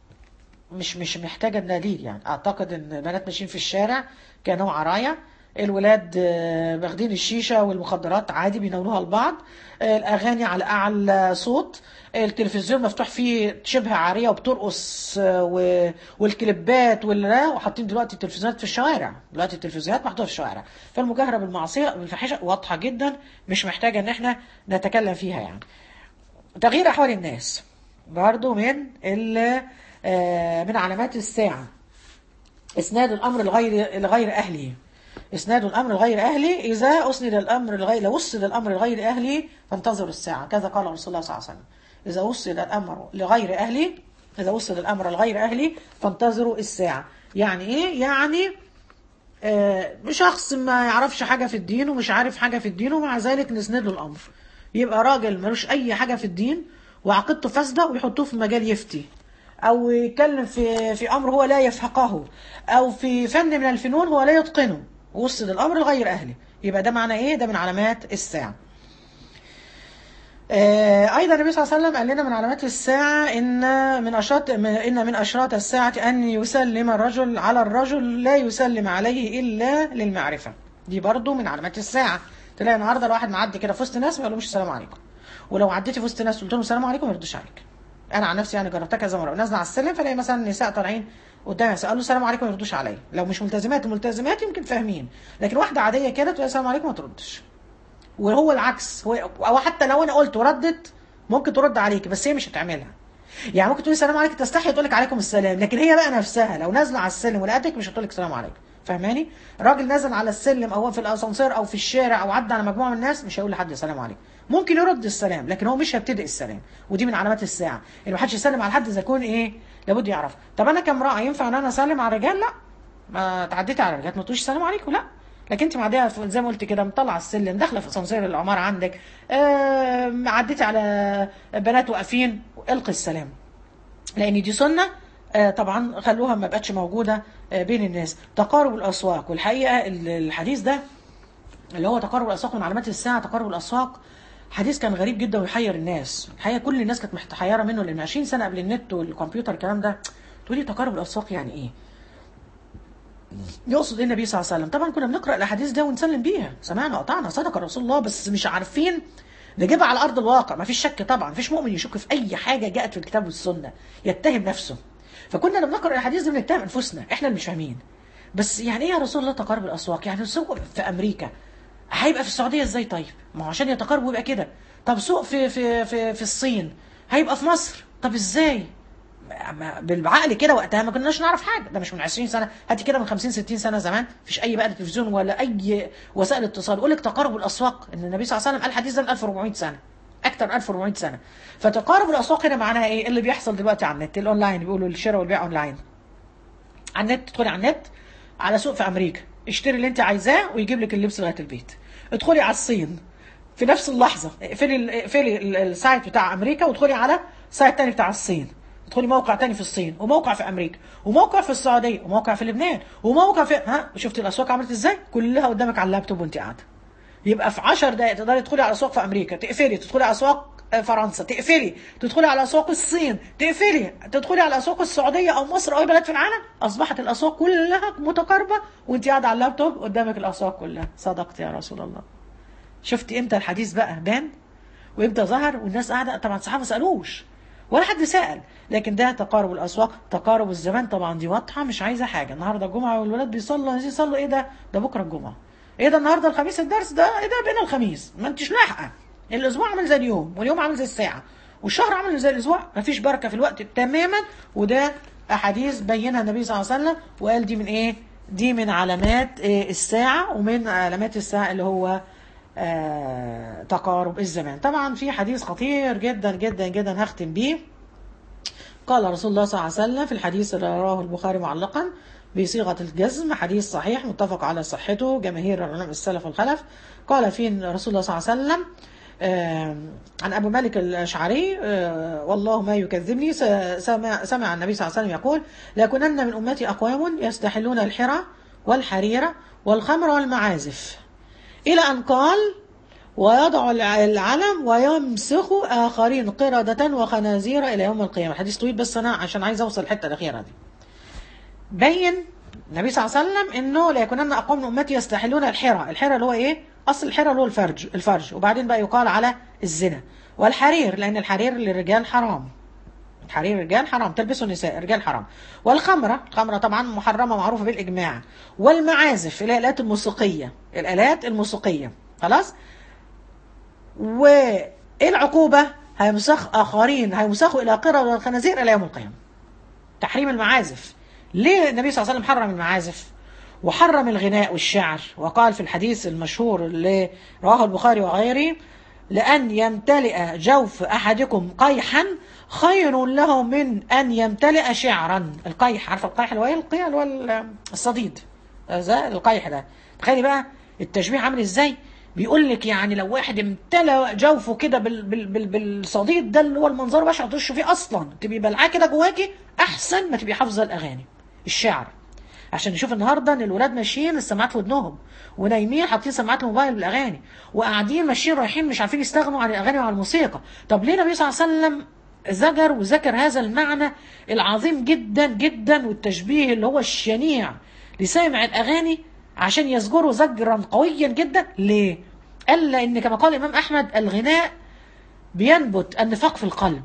مش مش محتاجه دليل يعني اعتقد ان البنات ماشيين في الشارع كانوا عرايا الولاد آه، واخدين الشيشه والمخدرات عادي بيناولوها لبعض آه، الاغاني على اعلى صوت التلفزيون مفتوح فيه شبه عاريه وبترقص آه، و- والكليبات ولا وحاطين دلوقتي التلفزيونات في الشوارع دلوقتي التلفزيونات محطوطه في الشوارع فالمجاهره بالمعصيه بالفاحشه واضحه جدا مش محتاجه ان احنا نتكلم فيها يعني تغيير احوال الناس برضو من ال- آه، من علامات الساعه اسناد الامر لغير لغير اهله اسناد الامر لغير اهله اذا اسند الامر لغير لو وصل الامر لغير اهله فانتظروا الساعه كذا قال رسول الله صلى الله عليه وسلم اذا وصل الامر لغير اهله اذا وصل الامر لغير اهله فانتظروا الساعه يعني ايه يعني آه، شخص ما يعرفش حاجة في الدين ومش عارف حاجة في الدين ومع ذلك نسند له الأمر يبقى راجل ملوش أي حاجة في الدين وعقيدته فاسدة ويحطوه في مجال يفتي أو يتكلم في في أمر هو لا يفقهه أو في فن من الفنون هو لا يتقنه وصل الأمر لغير أهله يبقى ده معنى إيه؟ ده من علامات الساعة آه، ايضا النبي صلى الله عليه وسلم قال لنا من علامات الساعه ان من اشراط ان من اشراط الساعه ان يسلم الرجل على الرجل لا يسلم عليه الا للمعرفه دي برضو من علامات الساعه تلاقي النهارده الواحد معدي كده في وسط ناس ما يقولهمش السلام عليكم ولو عديتي في وسط ناس قلت لهم السلام عليكم ما يردوش عليك انا عن نفسي يعني جربتها كذا مره نازله على السلم فلاقي مثلا نساء طالعين قدامي قالوا السلام عليكم ما يردوش عليا لو مش ملتزمات الملتزمات يمكن فاهمين لكن واحده عاديه كده تقول السلام عليكم ما تردش وهو العكس هو او حتى لو انا قلت وردت ممكن ترد عليك بس هي مش هتعملها يعني ممكن تقولي السلام عليكم تستحي تقول لك عليكم السلام لكن هي بقى نفسها لو نازله على السلم ولقتك مش هتقول لك السلام عليكم فاهماني راجل نازل على السلم او هو في الاسانسير او في الشارع او عدى على مجموعه من الناس مش هيقول لحد السلام عليكم ممكن يرد السلام لكن هو مش هيبتدئ السلام ودي من علامات الساعه ان ما حدش يسلم على حد اذا يكون ايه لابد يعرف طب انا كامراه ينفع ان انا اسلم على الرجال لا ما تعديتي على الرجال ما تقوليش السلام عليكم لا لكن انت معديه في- زي ما قلت كده مطلعه السلم داخله في اسانسير العماره عندك آه عديتي على بنات واقفين القي السلام لان دي سنه آه، طبعا خلوها ما بقتش موجوده آه، بين الناس تقارب الاسواق والحقيقه ال- الحديث ده اللي هو تقارب الاسواق من علامات الساعه تقارب الاسواق حديث كان غريب جدا ويحير الناس الحقيقه كل الناس كانت متحيره منه لان 20 سنه قبل النت والكمبيوتر الكلام ده تقولي تقارب الاسواق يعني ايه يقصد ايه النبي صلى الله عليه وسلم طبعا كنا بنقرا الاحاديث ده ونسلم بيها سمعنا وقطعنا صدق رسول الله بس مش عارفين نجيبها على ارض الواقع ما فيش شك طبعا ما فيش مؤمن يشك في اي حاجه جاءت في الكتاب والسنه يتهم نفسه فكنا لما بنقرا الاحاديث دي بنتهم انفسنا احنا اللي مش فاهمين بس يعني ايه يا رسول الله تقارب الاسواق يعني السوق في امريكا هيبقى في السعوديه ازاي طيب ما هو عشان يتقاربوا يبقى كده طب سوق في في في في الصين هيبقى في مصر طب ازاي ما- بالعقل كده وقتها ما كناش نعرف حاجه ده مش من 20 سنه هاتي كده من 50 60 سنه زمان مفيش اي بقى تلفزيون ولا اي وسائل اتصال يقول لك تقارب الاسواق ان النبي صلى الله عليه وسلم قال الحديث ده من 1400 سنه اكتر من 1400 سنه فتقارب الاسواق هنا معناها ايه اللي بيحصل دلوقتي على النت الاونلاين بيقولوا الشراء والبيع اونلاين على النت تدخلي على النت على سوق في امريكا اشتري اللي انت عايزاه ويجيب لك اللبس لغايه البيت ادخلي على الصين في نفس اللحظه اقفلي ال- اقفلي ال- السايت بتاع امريكا وادخلي على سايت تاني بتاع الصين ادخلي موقع تاني في الصين وموقع في امريكا وموقع في السعوديه وموقع في لبنان وموقع في ها شفتي الاسواق عملت ازاي كلها قدامك على اللابتوب وانت قاعده يبقى في 10 دقائق تقدري تدخلي على اسواق في امريكا تقفلي تدخلي على اسواق آه، فرنسا تقفلي تدخلي على اسواق الصين تقفلي تدخلي على اسواق السعوديه او مصر او اي بلد في العالم اصبحت الاسواق كلها متقاربه وانت قاعده على اللابتوب قدامك الاسواق كلها صدقت يا رسول الله شفت امتى الحديث بقى بان وامتى ظهر والناس قاعده طبعا الصحابه ما سالوش ولا حد سال لكن ده تقارب الاسواق تقارب الزمان طبعا دي واضحه مش عايزه حاجه النهارده الجمعه والولاد بيصلوا عايزين يصلوا ايه ده ده بكره الجمعه ايه ده النهارده الخميس الدرس ده ايه ده بين الخميس ما انتش لاحقه الاسبوع عامل زي اليوم واليوم عامل زي الساعه والشهر عامل زي الاسبوع مفيش بركه في الوقت تماما وده احاديث بينها النبي صلى الله عليه وسلم وقال دي من ايه دي من علامات إيه الساعه ومن علامات الساعه اللي هو آه تقارب الزمان طبعا في حديث خطير جدا جدا جدا هختم بيه قال رسول الله صلى الله عليه وسلم في الحديث اللي رواه البخاري معلقا بصيغة الجزم حديث صحيح متفق على صحته جماهير العلماء السلف والخلف قال فيه رسول الله صلى الله عليه وسلم آه عن أبو مالك الأشعري آه والله ما يكذبني سمع, سمع النبي صلى الله عليه وسلم يقول ليكونن من أمتي أقوام يستحلون الحرى والحريرة والخمر والمعازف إلى أن قال ويضع العلم ويمسخ آخرين قردة وخنازير إلى يوم القيامة الحديث طويل بس أنا عشان عايز أوصل الحتة الأخيرة دي بين النبي صلى الله عليه وسلم انه ليكونن اقوام من امتي يستحلون الحرى، الحرى اللي هو ايه؟ اصل الحرى اللي هو الفرج، الفرج، وبعدين بقى يقال على الزنا، والحرير لان الحرير للرجال حرام. الحرير رجال حرام تلبسه النساء رجال حرام والخمرة الخمرة طبعا محرمة معروفة بالإجماع والمعازف اللي هي الآلات الموسيقية الآلات الموسيقية خلاص وإيه العقوبة هيمسخ آخرين هيمسخوا إلى قرى والخنازير إلى يوم القيامة تحريم المعازف ليه النبي صلى الله عليه وسلم حرم المعازف وحرم الغناء والشعر وقال في الحديث المشهور اللي رواه البخاري وغيره لأن يمتلئ جوف أحدكم قيحا خير له من أن يمتلئ شعرا القيح عارفة القيح اللي هو القيح اللي هو الصديد ده القيح ده تخيلي بقى التشبيه عامل ازاي بيقول لك يعني لو واحد امتلى جوفه كده بال بال بال بالصديد ده اللي هو المنظر بشع تخش فيه اصلا تبقي بلعاه كده جواكي احسن ما تبقي حافظه الاغاني الشعر عشان نشوف النهارده ان الولاد ماشيين السماعات في ودنهم ونايمين حاطين سماعات الموبايل بالاغاني وقاعدين ماشيين رايحين مش عارفين يستغنوا عن الاغاني وعن الموسيقى طب ليه النبي صلى الله عليه وسلم ذكر وذكر هذا المعنى العظيم جدا جدا والتشبيه اللي هو الشنيع لسامع الاغاني عشان يزجروا زجرا قويا جدا ليه؟ قال لان كما قال الامام احمد الغناء بينبت النفاق في القلب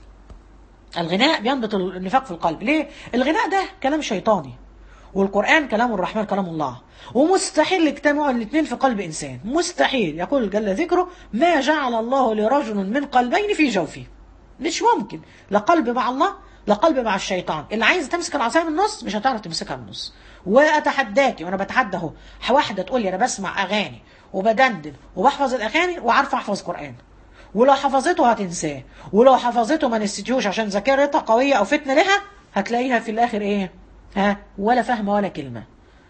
الغناء بينبت النفاق في القلب ليه؟ الغناء ده كلام شيطاني والقرآن كلام الرحمن كلام الله ومستحيل يجتمعوا الاثنين في قلب إنسان مستحيل يقول جل ذكره ما جعل الله لرجل من قلبين في جوفه مش ممكن لا قلب مع الله لا قلب مع الشيطان اللي عايز تمسك العصايه من النص مش هتعرف تمسكها من النص واتحداكي وانا بتحدى اهو واحده تقول لي انا بسمع اغاني وبدندن وبحفظ الاغاني وعارفه احفظ قران ولو حفظته هتنساه ولو حفظته ما نسيتوش عشان ذاكرتها قويه او فتنه لها هتلاقيها في الاخر ايه ها ولا فاهمه ولا كلمه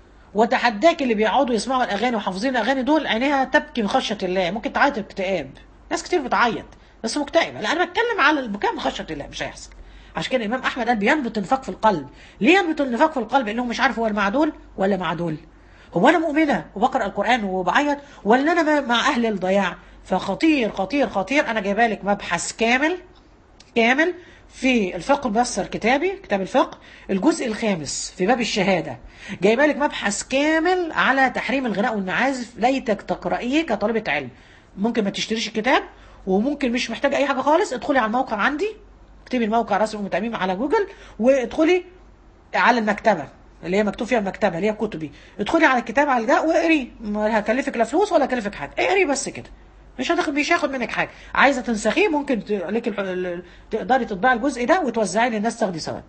وتحداك اللي بيقعدوا يسمعوا الاغاني وحافظين الاغاني دول عينيها تبكي من خشيه الله ممكن تعيط باكتئاب ناس كتير بتعيط بس مكتئبه لا انا بتكلم على البكاء من خشيه الله مش هيحصل عشان كده الامام احمد قال بينبت النفاق في القلب ليه ينبت النفاق في القلب انه مش عارف هو المعدول ولا معدول هو انا مؤمنه وبقرا القران وبعيط ولا انا مع اهل الضياع فخطير خطير خطير انا جايبه لك مبحث كامل كامل في الفقه الميسر كتابي كتاب الفقه الجزء الخامس في باب الشهادة جايبه لك مبحث كامل على تحريم الغناء والمعازف ليتك تقرأيه كطالبة علم ممكن ما تشتريش الكتاب وممكن مش محتاجة أي حاجة خالص ادخلي على الموقع عندي اكتبي الموقع رسم أم تميم على جوجل وادخلي على المكتبة اللي هي مكتوب فيها المكتبة اللي هي كتبي ادخلي على الكتاب على ده واقري ما هكلفك لا فلوس ولا هكلفك حاجة اقري بس كده مش هتاخد مش هياخد منك حاجه عايزه تنسخيه ممكن لك تقدري تطبعي الجزء ده وتوزعيه للناس تاخدي ثواب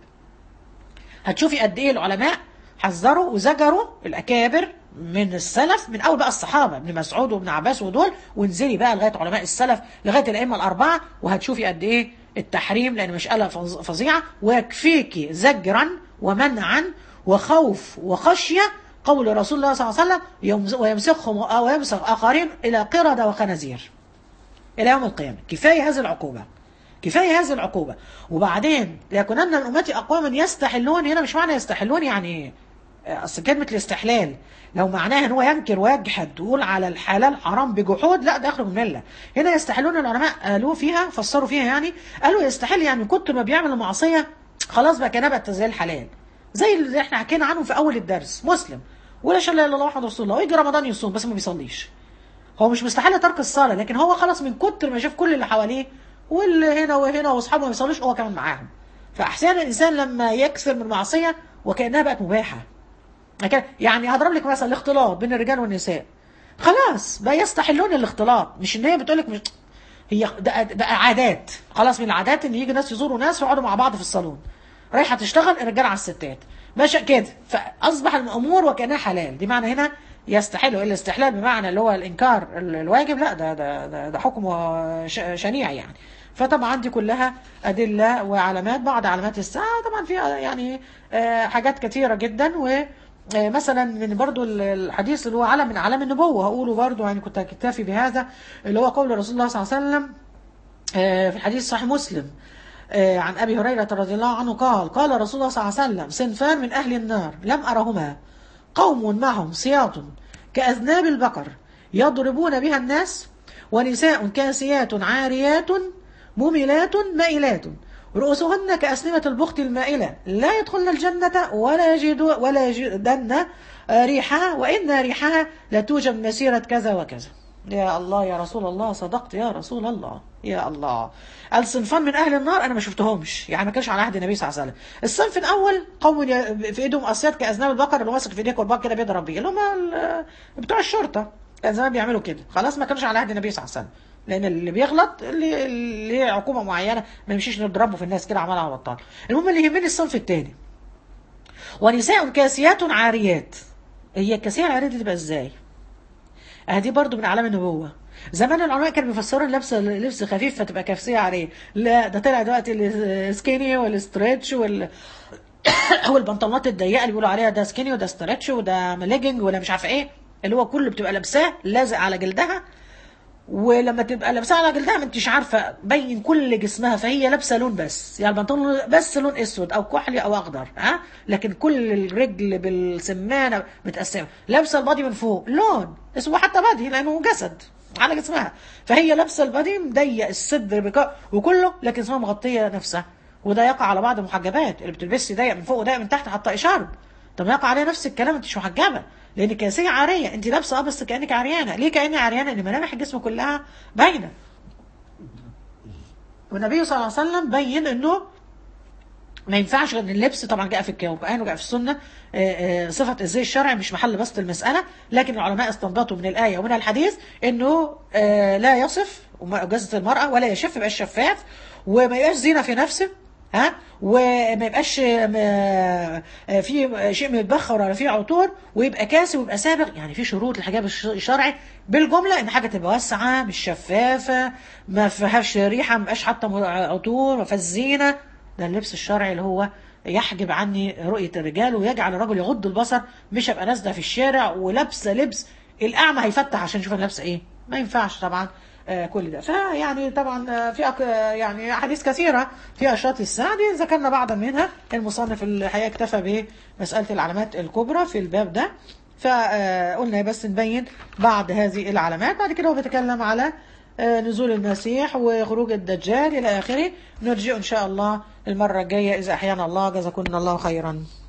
هتشوفي قد ايه العلماء حذروا وزجروا الاكابر من السلف من اول بقى الصحابه ابن مسعود وابن عباس ودول وانزلي بقى لغايه علماء السلف لغايه الائمه الاربعه وهتشوفي قد ايه التحريم لان مساله فظيعه ويكفيكي زجرا ومنعا وخوف وخشيه قول رسول الله صلى الله عليه وسلم ويمسخهم أو يمسخ آخرين إلى قردة وخنازير إلى يوم القيامة كفاية هذه العقوبة كفاية هذه العقوبة وبعدين ليكونن من أمتي أقواما يستحلون هنا مش معنى يستحلون يعني إيه أصل كلمة الاستحلال لو معناها ان هو ينكر ويجحد ويقول على الحلال حرام بجحود لا ده يخرج من المله هنا يستحلون العلماء قالوا فيها فسروا فيها يعني قالوا يستحل يعني كنت ما بيعمل المعصيه خلاص بقى كنبت زي الحلال زي اللي احنا حكينا عنه في اول الدرس مسلم ولا شاء الا الله محمد رسول الله ويجي رمضان يصوم بس ما بيصليش هو مش مستحيل ترك الصلاه لكن هو خلاص من كتر ما شاف كل اللي حواليه واللي هنا وهنا واصحابه ما يصلوش هو كمان معاهم فاحيانا الانسان لما يكثر من معصيه وكانها بقت مباحه لكن- يعني هضرب لك مثلا الاختلاط بين الرجال والنساء خلاص بقى يستحلون الاختلاط مش ان هي بتقول لك مش هي ده بقى عادات خلاص من العادات ان يجي ناس يزوروا ناس ويقعدوا مع بعض في الصالون رايحه تشتغل الرجال على الستات ماشي كده فاصبح الامور وكانها حلال دي معنى هنا يستحلوا الاستحلال بمعنى اللي هو الانكار ال- الواجب لا ده ده ده, ده حكم ش- شنيع يعني فطبعا دي كلها ادله وعلامات بعض علامات الساعه طبعا فيها يعني آه، حاجات كثيره جدا و آه، مثلا من برضو ال- الحديث اللي هو علم من اعلام النبوه هقوله برضو يعني كنت اكتفي بهذا اللي هو قول رسول الله صلى الله عليه وسلم آه، في الحديث صحيح مسلم آه، عن ابي هريره رضي الله عنه قال قال رسول الله صلى الله عليه وسلم صنفان من اهل النار لم ارهما قوم معهم سياط كاذناب البقر يضربون بها الناس ونساء كاسيات عاريات مميلات مائلات رؤوسهن كأسنمة البخت المائلة لا يدخلن الجنة ولا يجد ولا يجدن آه، ريحها وإن ريحها لتوجد مسيرة كذا وكذا يا الله يا رسول الله صدقت يا رسول الله يا الله الصنفان من اهل النار انا ما شفتهمش يعني ما كانش على عهد النبي صلى الله عليه وسلم الصنف الاول قوم ي- في ايدهم اصياد كاذناب البقر اللي ماسك في ايديه كرباج كده بيضرب بيه اللي هم ال- بتوع الشرطه كان زمان بيعملوا كده خلاص ما كانش على عهد النبي صلى الله عليه وسلم لان اللي بيغلط اللي اللي ليه عقوبه معينه ما يمشيش نضربه في الناس كده عمال على بطال المهم اللي يهمني الصنف الثاني ونساء كاسيات عاريات هي الكاسيه العاريه دي تبقى ازاي؟ اه دي برضو من اعلام النبوه زمان العلماء كانوا بيفسروا اللبس لبس خفيف فتبقى كافسيه عليه لا ده طلع دلوقتي السكيني والستريتش وال والبنطلونات الضيقه اللي بيقولوا عليها ده سكيني وده ستريتش وده ليجنج ولا مش عارفه ايه اللي هو كله بتبقى لابساه لازق على جلدها ولما تبقى لابسه على جلدها ما انتش عارفه بين كل جسمها فهي لابسه لون بس يعني البنطلون بس لون اسود او كحلي او اخضر ها لكن كل الرجل بالسمانه متقسمه لابسه البادي من فوق لون اسمه حتى بادي لانه جسد على جسمها فهي لابسه البادي مضيق الصدر بك... وكله لكن اسمها مغطيه نفسها وده يقع على بعض المحجبات اللي بتلبسي ضيق من فوق وضيق من تحت حتى اشارب طب يقع عليها نفس الكلام انت مش محجبه لان كاسيه عاريه انت لابسه اه بس كانك عريانه ليه كاني عريانه ان ملامح الجسم كلها باينه والنبي صلى الله عليه وسلم بين انه ما ينفعش غير اللبس طبعا جاء في القرآن وجاء في السنة آه، آه، صفة الزي الشرعي مش محل بسط المسألة لكن العلماء استنبطوا من الآية ومن الحديث انه آه، لا يصف جزة المرأة ولا يشف يبقاش شفاف وما يبقاش زينة في نفسه ها وما يبقاش آه، آه، في شيء متبخر ولا في عطور ويبقى كاسي ويبقى سابق يعني في شروط الحجاب الش- الشرعي بالجمله ان حاجه تبقى واسعه مش شفافه ما فيهاش ريحه ما بقاش حتى م- عطور ما فيهاش زينه ده اللبس الشرعي اللي هو يحجب عني رؤيه الرجال ويجعل الرجل يغض البصر مش ابقى نازله في الشارع ولابسه لبس الاعمى هيفتح عشان يشوف انا لابسه ايه ما ينفعش طبعا آه، كل ده فيعني طبعا آه، في أك- آه، يعني احاديث كثيره في اشراط الساعه دي ذكرنا بعضا منها المصنف الحقيقه اكتفى بمساله العلامات الكبرى في الباب ده فقلنا بس نبين بعض هذه العلامات بعد كده هو بيتكلم على آه، نزول المسيح وخروج الدجال الى اخره نرجع ان شاء الله المره الجايه اذا احيانا الله جزاكم الله خيرا